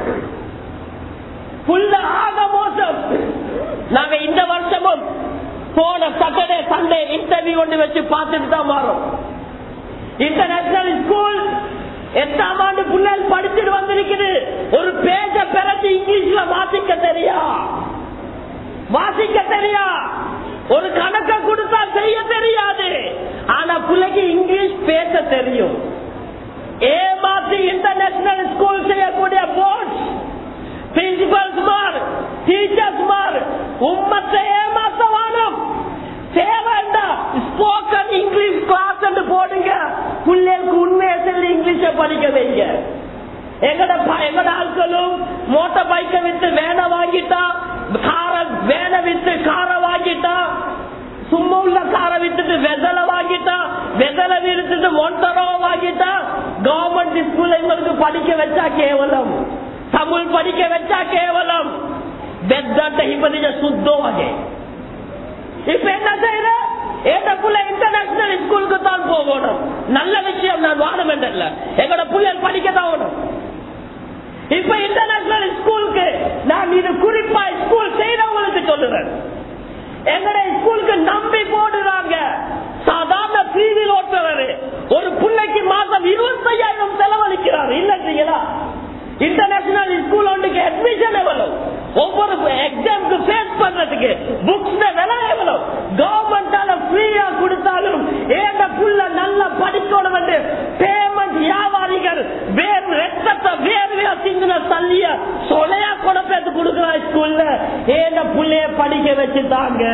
புல்ல ஆக மோசம் நாங்க இந்த வருஷமும் போன சாட்டர்டே சண்டே இன்டர்வியூ ஒன்று வச்சு பார்த்துட்டு தான் வரும் இன்டர்நேஷனல் ஸ்கூல் எட்டாம் ஆண்டு பிள்ளைகள் படிச்சுட்டு வந்திருக்குது ஒரு பேஜ பிறகு இங்கிலீஷ்ல வாசிக்க தெரியா வாசிக்க தெரியா ஒரு கணக்க கொடுத்தா செய்ய தெரியாது ஆனா பிள்ளைக்கு இங்கிலீஷ் பேச தெரியும் ஏமாத்தி இன்டர்நேஷனல் ஸ்கூல் செய்யக்கூடிய போர்ட்ஸ் பிரின்சிபல்ஸ் மார் டீச்சர்ஸ் மார் உம்மத்தை ஏமாத்த வானம் தேவைண்டா ஸ்போக்கன் இங்கிலீஷ் கிளாஸ் போடுங்க பிள்ளைகளுக்கு உண்மையை சொல்லி இங்கிலீஷ படிக்க வைங்க எங்கட எங்கட ஆட்களும் மோட்டார் பைக்கை வித்து வேனை வாங்கிட்டா கார வேனை வித்து காரை வாங்கிட்டா சும்மா உள்ள காரை வித்துட்டு வெதலை வாங்கிட்டா வெதலை வித்துட்டு மொண்டரோ வாங்கிட்டா கவர்மெண்ட் ஸ்கூல்ல இவங்களுக்கு படிக்க வச்சா கேவலம் தமிழ் படிக்க வச்சா கேவலம் வெத்தாட்ட இப்பதிக்க சுத்தம் வகை இப்ப என்ன செய்யற எங்க புள்ள இன்டர்நேஷனல் ஸ்கூலுக்கு தான் போகணும் நல்ல விஷயம் நான் வாடம் என்றல்ல எங்களோட புள்ளைகள் படிக்க தான் வேணும் இப்ப இன்டர்நேஷனல் ஸ்கூலுக்கு நான் இது குறிப்பா ஸ்கூல் செய்யறவங்களுக்கு சொல்லுறேன் எங்கட ஸ்கூலுக்கு நம்பி போடுறாங்க சாதாரண டிவியில் ஓட்டுறாரு ஒரு பிள்ளைக்கு மாசம் இருபத்தையாயிரம் செலவழிக்கிறார் இல்லைங்களா இன்டர்நேஷனல் ஸ்கூல் ஒன்றுக்கு அட்மிஷன் எவ்வளவு ஒவ்வொரு எக்ஸாமுக்கு ஃபேஸ் பண்றதுக்கு புக்ஸ் விலை எவ்வளவு கவர்மெண்டால ஃப்ரீயா கொடுத்தாலும் ஏங்க புள்ள நல்லா படிக்கணும் என்று பேமெண்ட் வியாபாரிகள் வேறு ரத்தத்தை வேர்வையா சிந்தின தள்ளிய சொலையா கொடப்பேத்து கொடுக்கிற ஸ்கூல்ல ஏங்க புள்ளைய படிக்க வச்சுட்டாங்க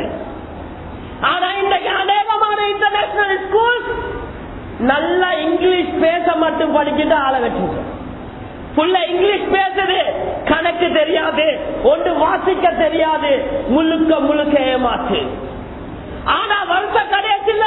ஆனா இன்றைக்கு அநேகமான இன்டர்நேஷனல் ஸ்கூல் நல்லா இங்கிலீஷ் பேச மட்டும் படிச்சுட்டு ஆள வச்சுருக்கோம் புள்ள இங்கிலீஷ் பேசுது கணக்கு தெரியாது ஒன்று வாசிக்க தெரியாது முழுக்க முழுக்க ஏமாத்து ஆனா வருஷ கடைசியில்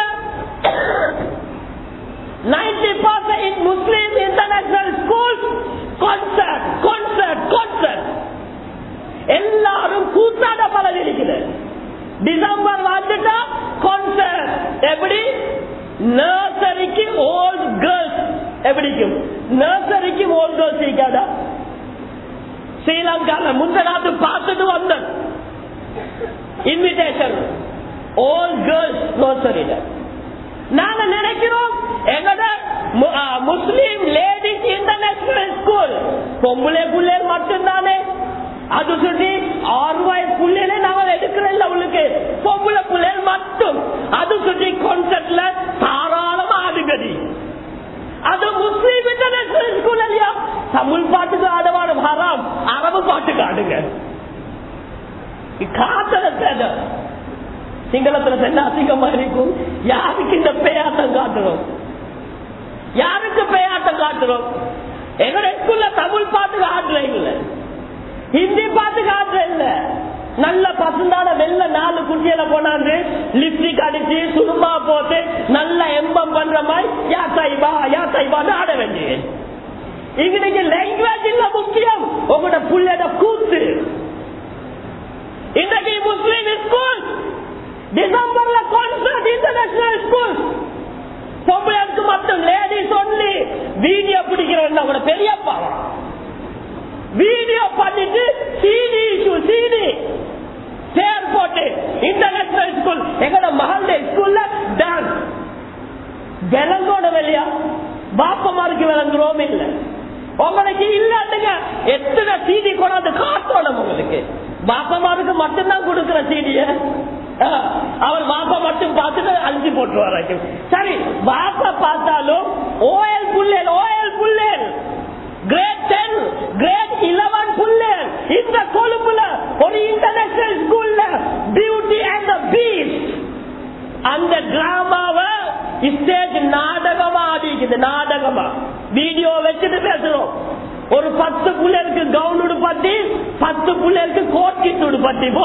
நைன்டி பர்சன்ட் முஸ்லீம் international school concert concert concert எல்லாரும் கூத்தாட பலன் இருக்குது டிசம்பர் வந்துட்டா கான்சர்ட் எப்படி நர்சரிக்கு ஓல்ட் கேர்ள்ஸ் எப்படிக்கும் நர்சரிக்கு ஓல்ட் கேர்ள்ஸ் இருக்காதா ஸ்ரீலங்கால முந்தநாத்து பார்த்துட்டு வந்தேன் இன்விடேஷன் ஓல்ட் கேர்ள்ஸ் நர்சரியில நாங்க நினைக்கிறோம் எங்கட முஸ்லீம் லேடிஸ் இன்டர்நேஷனல் ஸ்கூல் பொம்பளை புள்ளேர் மட்டும்தானே அது சொல்லி ஆறு வயசு புள்ளையில நாங்கள் எடுக்கிறோம் அவளுக்கு பொம்பளை புள்ளைகள் மட்டும் அது சொல்லி கான்செப்ட்ல தாராளமா ஆடுகடி அது முஸ்லீம் இன்டர்நேஷனல் ஸ்கூல் இல்லையா தமிழ் பாட்டுக்கு ஆடவாடு ஹராம் அரபு பாட்டுக்கு ஆடுங்க காத்தல சிங்களத்துல சென்ன அசிங்கமா இருக்கும் யாருக்கு இந்த பேயாட்டம் காட்டுறோம் யாருக்கு பேயாட்டம் காட்டுறோம் எங்க ஸ்கூல்ல தமிழ் பாட்டுக்கு ஆடுற இல்ல ஹிந்தி பாட்டுக்கு ஆடுற இல்ல நல்ல பசுந்தான வெள்ள நாலு குட்டியில போனாந்து லிப்டிக் அடிச்சு சுருமா போட்டு நல்ல எம்பம் பண்ற மாதிரி யா சாய்பா யா சாய்பான்னு ஆட வேண்டிய இன்னைக்கு லாங்குவேஜ் இல்ல முக்கியம் உங்களோட புள்ளையோட கூத்து இன்றைக்கு முஸ்லீம் ஸ்கூல் டிசம்பர்ல கான்சர்ட் இன்டர்நேஷனல் ஸ்கூல் பொம்பளைக்கு மட்டும் லேடிஸ் ஒன்லி வீடியோ பிடிக்கிறவன் அவட பெரியப்பா வீடியோ பண்ணிட்டு சிடி சிடி சேர் போட்டு இன்டர்நேஷனல் ஸ்கூல் எங்கட மகள ஸ்கூல்ல டான்ஸ் விளங்கோட வெளியா பாப்பமாருக்கு விளங்குறோம் இல்ல உங்களுக்கு இல்லாட்டுங்க எத்தனை சீடி கொண்டாந்து காட்டணும் உங்களுக்கு பாப்பமாருக்கு மட்டும்தான் கொடுக்கிற சீடிய அவர் பாப்பா மட்டும் பார்த்துட்டு அழிஞ்சு போட்டுருவாரு சரி பாப்பா பார்த்தாலும் ஓஎல் புள்ளேன் ஓஎல் புள்ளேன் கிரேட் டென் கிரேட் இலவன் புள்ளேன் இந்த கொழுப்புல ஒரு இன்டர்நேஷனல் ஸ்கூல்ல பியூட்டி அண்ட் பீஸ் அந்த டிராமாவை ஸ்டேஜ் நாடகமா ஆடிக்குது நாடகமா வீடியோ வச்சுட்டு பேசுறோம் ஒரு பத்து பிள்ளைகளுக்கு கவுன் உடுப்பட்டி பத்து பிள்ளைகளுக்கு கோட்கிட்டு உடுப்பட்டி போ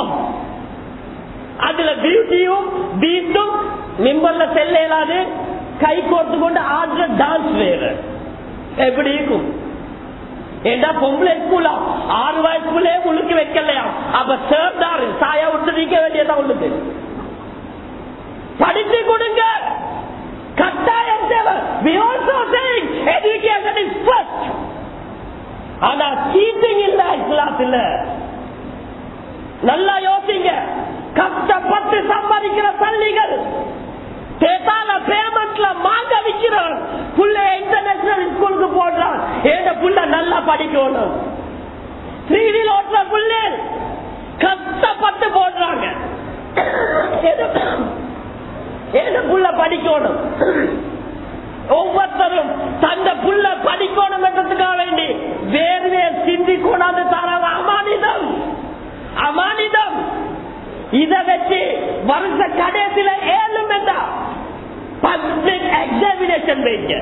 அதுல பியூட்டியும் பீட்டும் மிம்பர்ல செல்ல இயலாது கை கோர்த்து கொண்டு ஆடுற டான்ஸ் வேறு எப்படி இருக்கும் ஏண்டா பொம்பளை ஸ்கூலா ஆறு வயசுக்குள்ளே உழுக்கு வைக்கலையா அப்ப சேர்ந்தாரு சாயா விட்டு நிக்க வேண்டியதா உள்ளுக்கு படித்து கொடுங்க கட்டாயம் தேவை we also saying education is first ஆனா சீட்டிங் இல்ல இஸ்லாத்துல நல்லா யோசிங்க கஷ்டப்பட்டு சம்பாதிக்கிற பள்ளிகள் தேத்தான பேமெண்ட்ல மாங்க விற்கிறான் புள்ள இன்டர்நேஷனல் ஸ்கூலுக்கு போடுறான் ஏத புள்ள நல்லா படிக்கணும் த்ரீடில் ஓட்டுற புள்ள கஷ்டப்பட்டு போடுறாங்க ஏத புள்ள படிக்கணும் ஒவ்வொருத்தரும் தந்த புள்ள படிக்கணும் என்றதுக்காக வேண்டி வேறு வேறு சிந்தி கொண்டாந்து தராங்க அமானிதம் அமானிதம் இதை வச்சு வருஷ கடைசியில ஏழும் என்றா பப்ளிக் எக்ஸாமினேஷன் வைங்க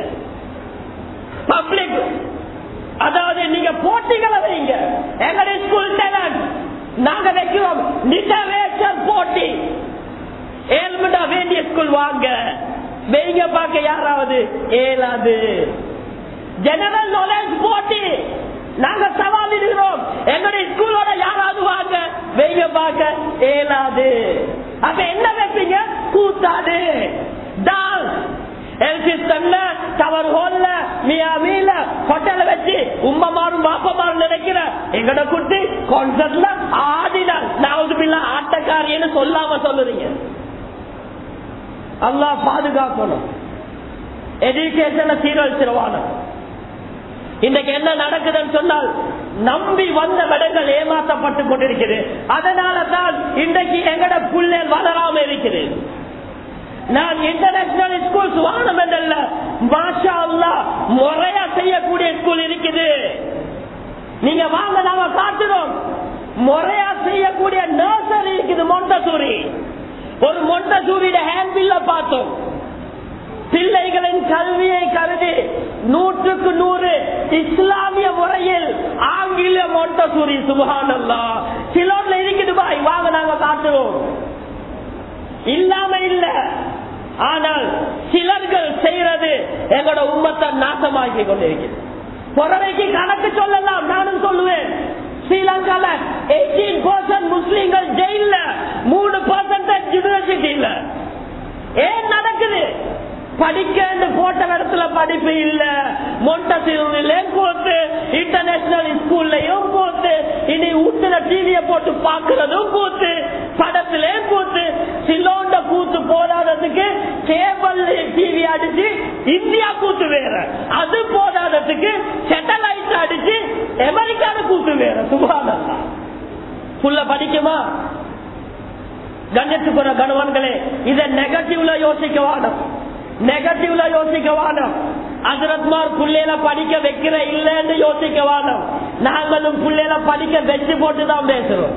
பப்ளிக் அதாவது நீங்க போட்டிகளை வைங்க எங்களுடைய ஸ்கூல் டேலண்ட் நாங்க வைக்கிறோம் லிட்டரேச்சர் போட்டி ஏழ்மண்டா வேண்டிய ஸ்கூல் வாங்க வெயிங்க பார்க்க யாராவது ஏலாது ஜெனரல் நாலேஜ் போட்டி நாங்க சவால் இருக்கிறோம் எங்களுடைய ஸ்கூலோட யாராவது வாங்க வெயிங்க பார்க்க ஏலாது அப்ப என்ன வைப்பீங்க கூத்தாடு டான்ஸ் எல்சிஸ்டன்ல டவர் ஹோல்ல மியாமில ஹோட்டல்ல வச்சு உம்மமாரும் பாப்பமாரும் நினைக்கிற எங்கட குட்டி கான்சர்ட்ல ஆடினார் நான் பிள்ளை ஆட்டக்காரின்னு சொல்லாம சொல்லுறீங்க அல்லாஹ் பாதுகாக்கணும் எஜுகேஷனை சீரழிச்சிருவான இன்றைக்கு என்ன நடக்குதுன்னு சொன்னால் நம்பி வந்த விடங்கள் ஏமாற்றப்பட்டு கொண்டிருக்கிறது அதனால தான் இன்றைக்கு எங்கட புள்ளல் வளராம இருக்குது நான் இன்டர்நேஷனல் ஸ்கூல்ஸ் வாங்கணும் என்றல்ல மாஷா அல்லா முறையா செய்யக்கூடிய ஸ்கூல் இருக்குது நீங்க வாங்க நாம காட்டுறோம் முறையா செய்யக்கூடிய நர்சரி இருக்குது மொண்டசூரி ஒரு மொண்டசூரியோட ஹேண்ட் பில்ல பார்த்தோம் பிள்ளைகளின் கல்வியை கருதி நூற்றுக்கு நூறு இஸ்லாமிய முறையில் ஆங்கில மொண்டசூரி சுபகானல்லா சிலோன்ல இருக்குது பாய் வாங்க நாங்க காட்டுவோம் இல்லாம இல்ல ஆனால் சிலர்கள் செய்யறது எங்களோட உம்மத்தை நாசமாக்கி கொண்டிருக்கிறது புறவைக்கு கணக்கு சொல்லலாம் நானும் சொல்லுவேன் ஸ்ரீலங்கால எயிட்டீன் பர்சன்ட் முஸ்லீம்கள் ஜெயில மூணு பர்சன்ட் யூனிவர்சிட்டியில ஏன் நடக்குது படிக்க போட்ட இடத்துல படிப்பு இல்ல மொண்டசிலையும் போட்டு இன்டர்நேஷனல் ஸ்கூல்லையும் போட்டு இனி ஊட்டுல டிவிய போட்டு பாக்குறதும் கூத்து படத்திலே கூத்து சிலோண்ட கூத்து போடாததுக்கு கேபிள் டிவி அடிச்சு இந்தியா கூத்து வேற அது போடாததுக்கு சேட்டலைட் அடிச்சு அமெரிக்கான கூத்து வேற சுகாதாரம் புள்ள படிக்குமா கண்ணியத்துக்குற கணவன்களே இதை நெகட்டிவ்ல யோசிக்க வாடும் நெகட்டிவ்ல யோசிக்க வாடும் அசரத்மார் புள்ளையில படிக்க வைக்கிற இல்லன்னு யோசிக்க வாடும் நாங்களும் புள்ளையில படிக்க வச்சு போட்டு தான் பேசுறோம்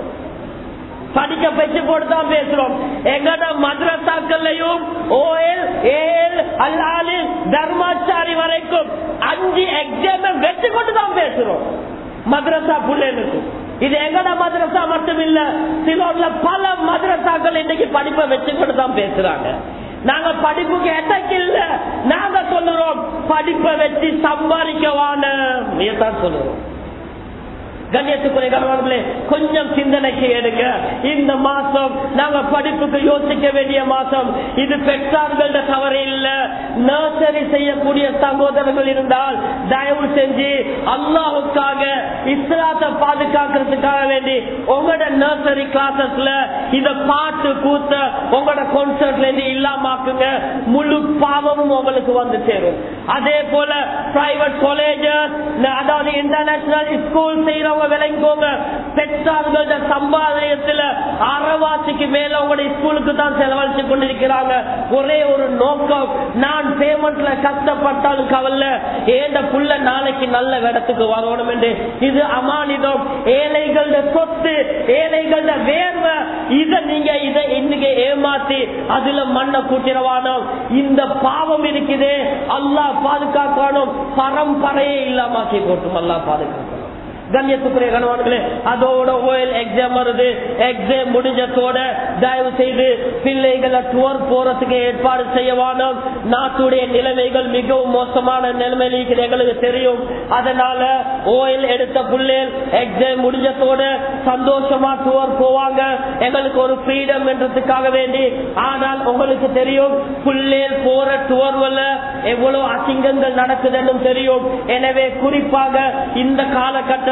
படிக்க வச்சு போட்டு தான் பேசுறோம் எங்கட மദ്രസാக்கள்லயும் ஓஎல் ஏஎல் அல்லாலு தர்மாச்சாரி வரைக்கும் அஞ்சு எக்ஸாம் வச்சு கொண்டு தான் பேசுறோம் மദ്രസா புள்ளைகளுக்கு இது எங்கட மദ്രസா மட்டும் இல்ல சிலோர்ல பல மദ്രസാக்கள் இன்னைக்கு படிப்பை வச்சுக்கிட்டு தான் பேசுறாங்க நாங்க படிப்புக்கு எட்டக்கு இல்ல நாங்க சொல்லுறோம் படிப்பை வச்சு சம்பாதிக்கவான தான் சொல்லுறோம் கண்ணியத்துக்குரிய கணவர்களே கொஞ்சம் சிந்தனைக்கு எடுங்க இந்த மாசம் நாங்க படிப்புக்கு யோசிக்க வேண்டிய மாசம் இது பெற்றார்கள தவறு இல்ல நர்சரி செய்யக்கூடிய சகோதரர்கள் இருந்தால் தயவு செஞ்சு அல்லாஹுக்காக இஸ்லாத்தை பாதுகாக்கிறதுக்காக வேண்டி உங்களோட நர்சரி கிளாஸஸ்ல இத பாட்டு கூத்த உங்களோட கான்சர்ட்ல இருந்து இல்லாமாக்குங்க முழு பாவமும் உங்களுக்கு வந்து சேரும் அதே போல பிரைவேட் காலேஜஸ் அதாவது இன்டர்நேஷனல் ஸ்கூல் செய்யறவங்க விளங்கிக்கோங்க பெற்றார்கள சம்பாதயத்துல அறவாசிக்கு மேல உங்களுடைய ஸ்கூலுக்கு தான் செலவழிச்சு கொண்டிருக்கிறாங்க ஒரே ஒரு நோக்கம் நான் பேமெண்ட்ல கஷ்டப்பட்டாலும் கவல்ல ஏண்ட புள்ள நாளைக்கு நல்ல இடத்துக்கு வரணும் என்று இது அமானிதம் ஏழைகள சொத்து ஏழைகள வேர்வை இத நீங்க இதை இன்னைக்கு ஏமாத்தி அதுல மண்ணை கூட்டிடவானோம் இந்த பாவம் இருக்குது அல்லாஹ் பாதுகாக்கணும் பரம்பரையே இல்லாமக்கி போட்டும் அல்லாஹ் பாதுகாக்கணும் கண்ணியத்துக்குரிய கணவான்களே அதோட ஓயல் எக்ஸாம் வருது எக்ஸாம் முடிஞ்சதோட தயவு செய்து பிள்ளைகளை டூர் போறதுக்கு ஏற்பாடு செய்யவானோம் நாட்டுடைய நிலைமைகள் மிகவும் மோசமான நிலைமையில் இருக்கிறது எங்களுக்கு தெரியும் அதனால ஓயல் எடுத்த பிள்ளைகள் எக்ஸாம் முடிஞ்சதோட சந்தோஷமா டூர் போவாங்க எங்களுக்கு ஒரு ஃப்ரீடம் என்றதுக்காக வேண்டி ஆனால் உங்களுக்கு தெரியும் பிள்ளைகள் போற டூர்வல எவ்வளவு அசிங்கங்கள் நடக்குதுன்னு தெரியும் எனவே குறிப்பாக இந்த காலகட்டத்தில்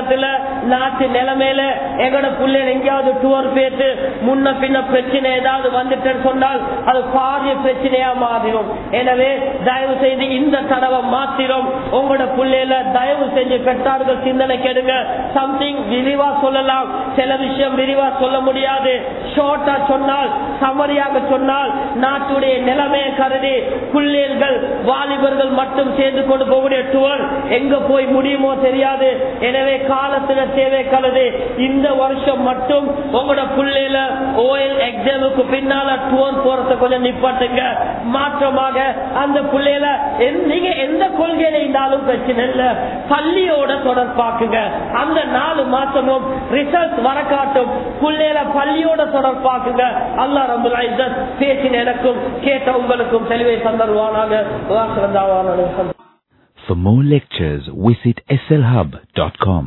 காலத்துல நாட்டு நிலைமையில எங்களோட பிள்ளைகள் எங்கேயாவது டூர் போயிட்டு முன்ன பின்ன பிரச்சனை ஏதாவது வந்துட்டேன்னு சொன்னால் அது பாரிய பிரச்சனையா மாறிடும் எனவே தயவு செய்து இந்த தடவை மாத்திரம் உங்களோட பிள்ளைல தயவு செஞ்சு பெற்றார்கள் சிந்தனை கெடுங்க சம்திங் விரிவா சொல்லலாம் சில விஷயம் விரிவா சொல்ல முடியாது ஷார்ட்டா சொன்னால் சமரியாக சொன்னால் நாட்டுடைய நிலைமையை கருதி பிள்ளைகள் வாலிபர்கள் மட்டும் சேர்ந்து கொண்டு போகக்கூடிய டூர் எங்க போய் முடியுமோ தெரியாது எனவே காலத்துல தேவை கலது இந்த வருஷம் மட்டும் உங்களோட பிள்ளைல ஓஎல் எக்ஸாமுக்கு பின்னால டூர் போறத கொஞ்சம் நிப்பாட்டுங்க மாற்றமாக அந்த பிள்ளைல எந்த- நீங்க எந்த கொள்கையில இருந்தாலும் பிரச்சனை இல்ல பள்ளியோட தொடர்பாக்குங்க அந்த நாலு மாசமும் ரிசல்ட் வர காட்டும் பிள்ளைல பள்ளியோட தொடர்பாக்குங்க அல்லா ரபுல் இஸ்ஸத் பேசின எனக்கும் கேட்ட உங்களுக்கும் தெளிவை தந்தருவானாக வாசலந்தாவான For more lectures, visit slhub.com.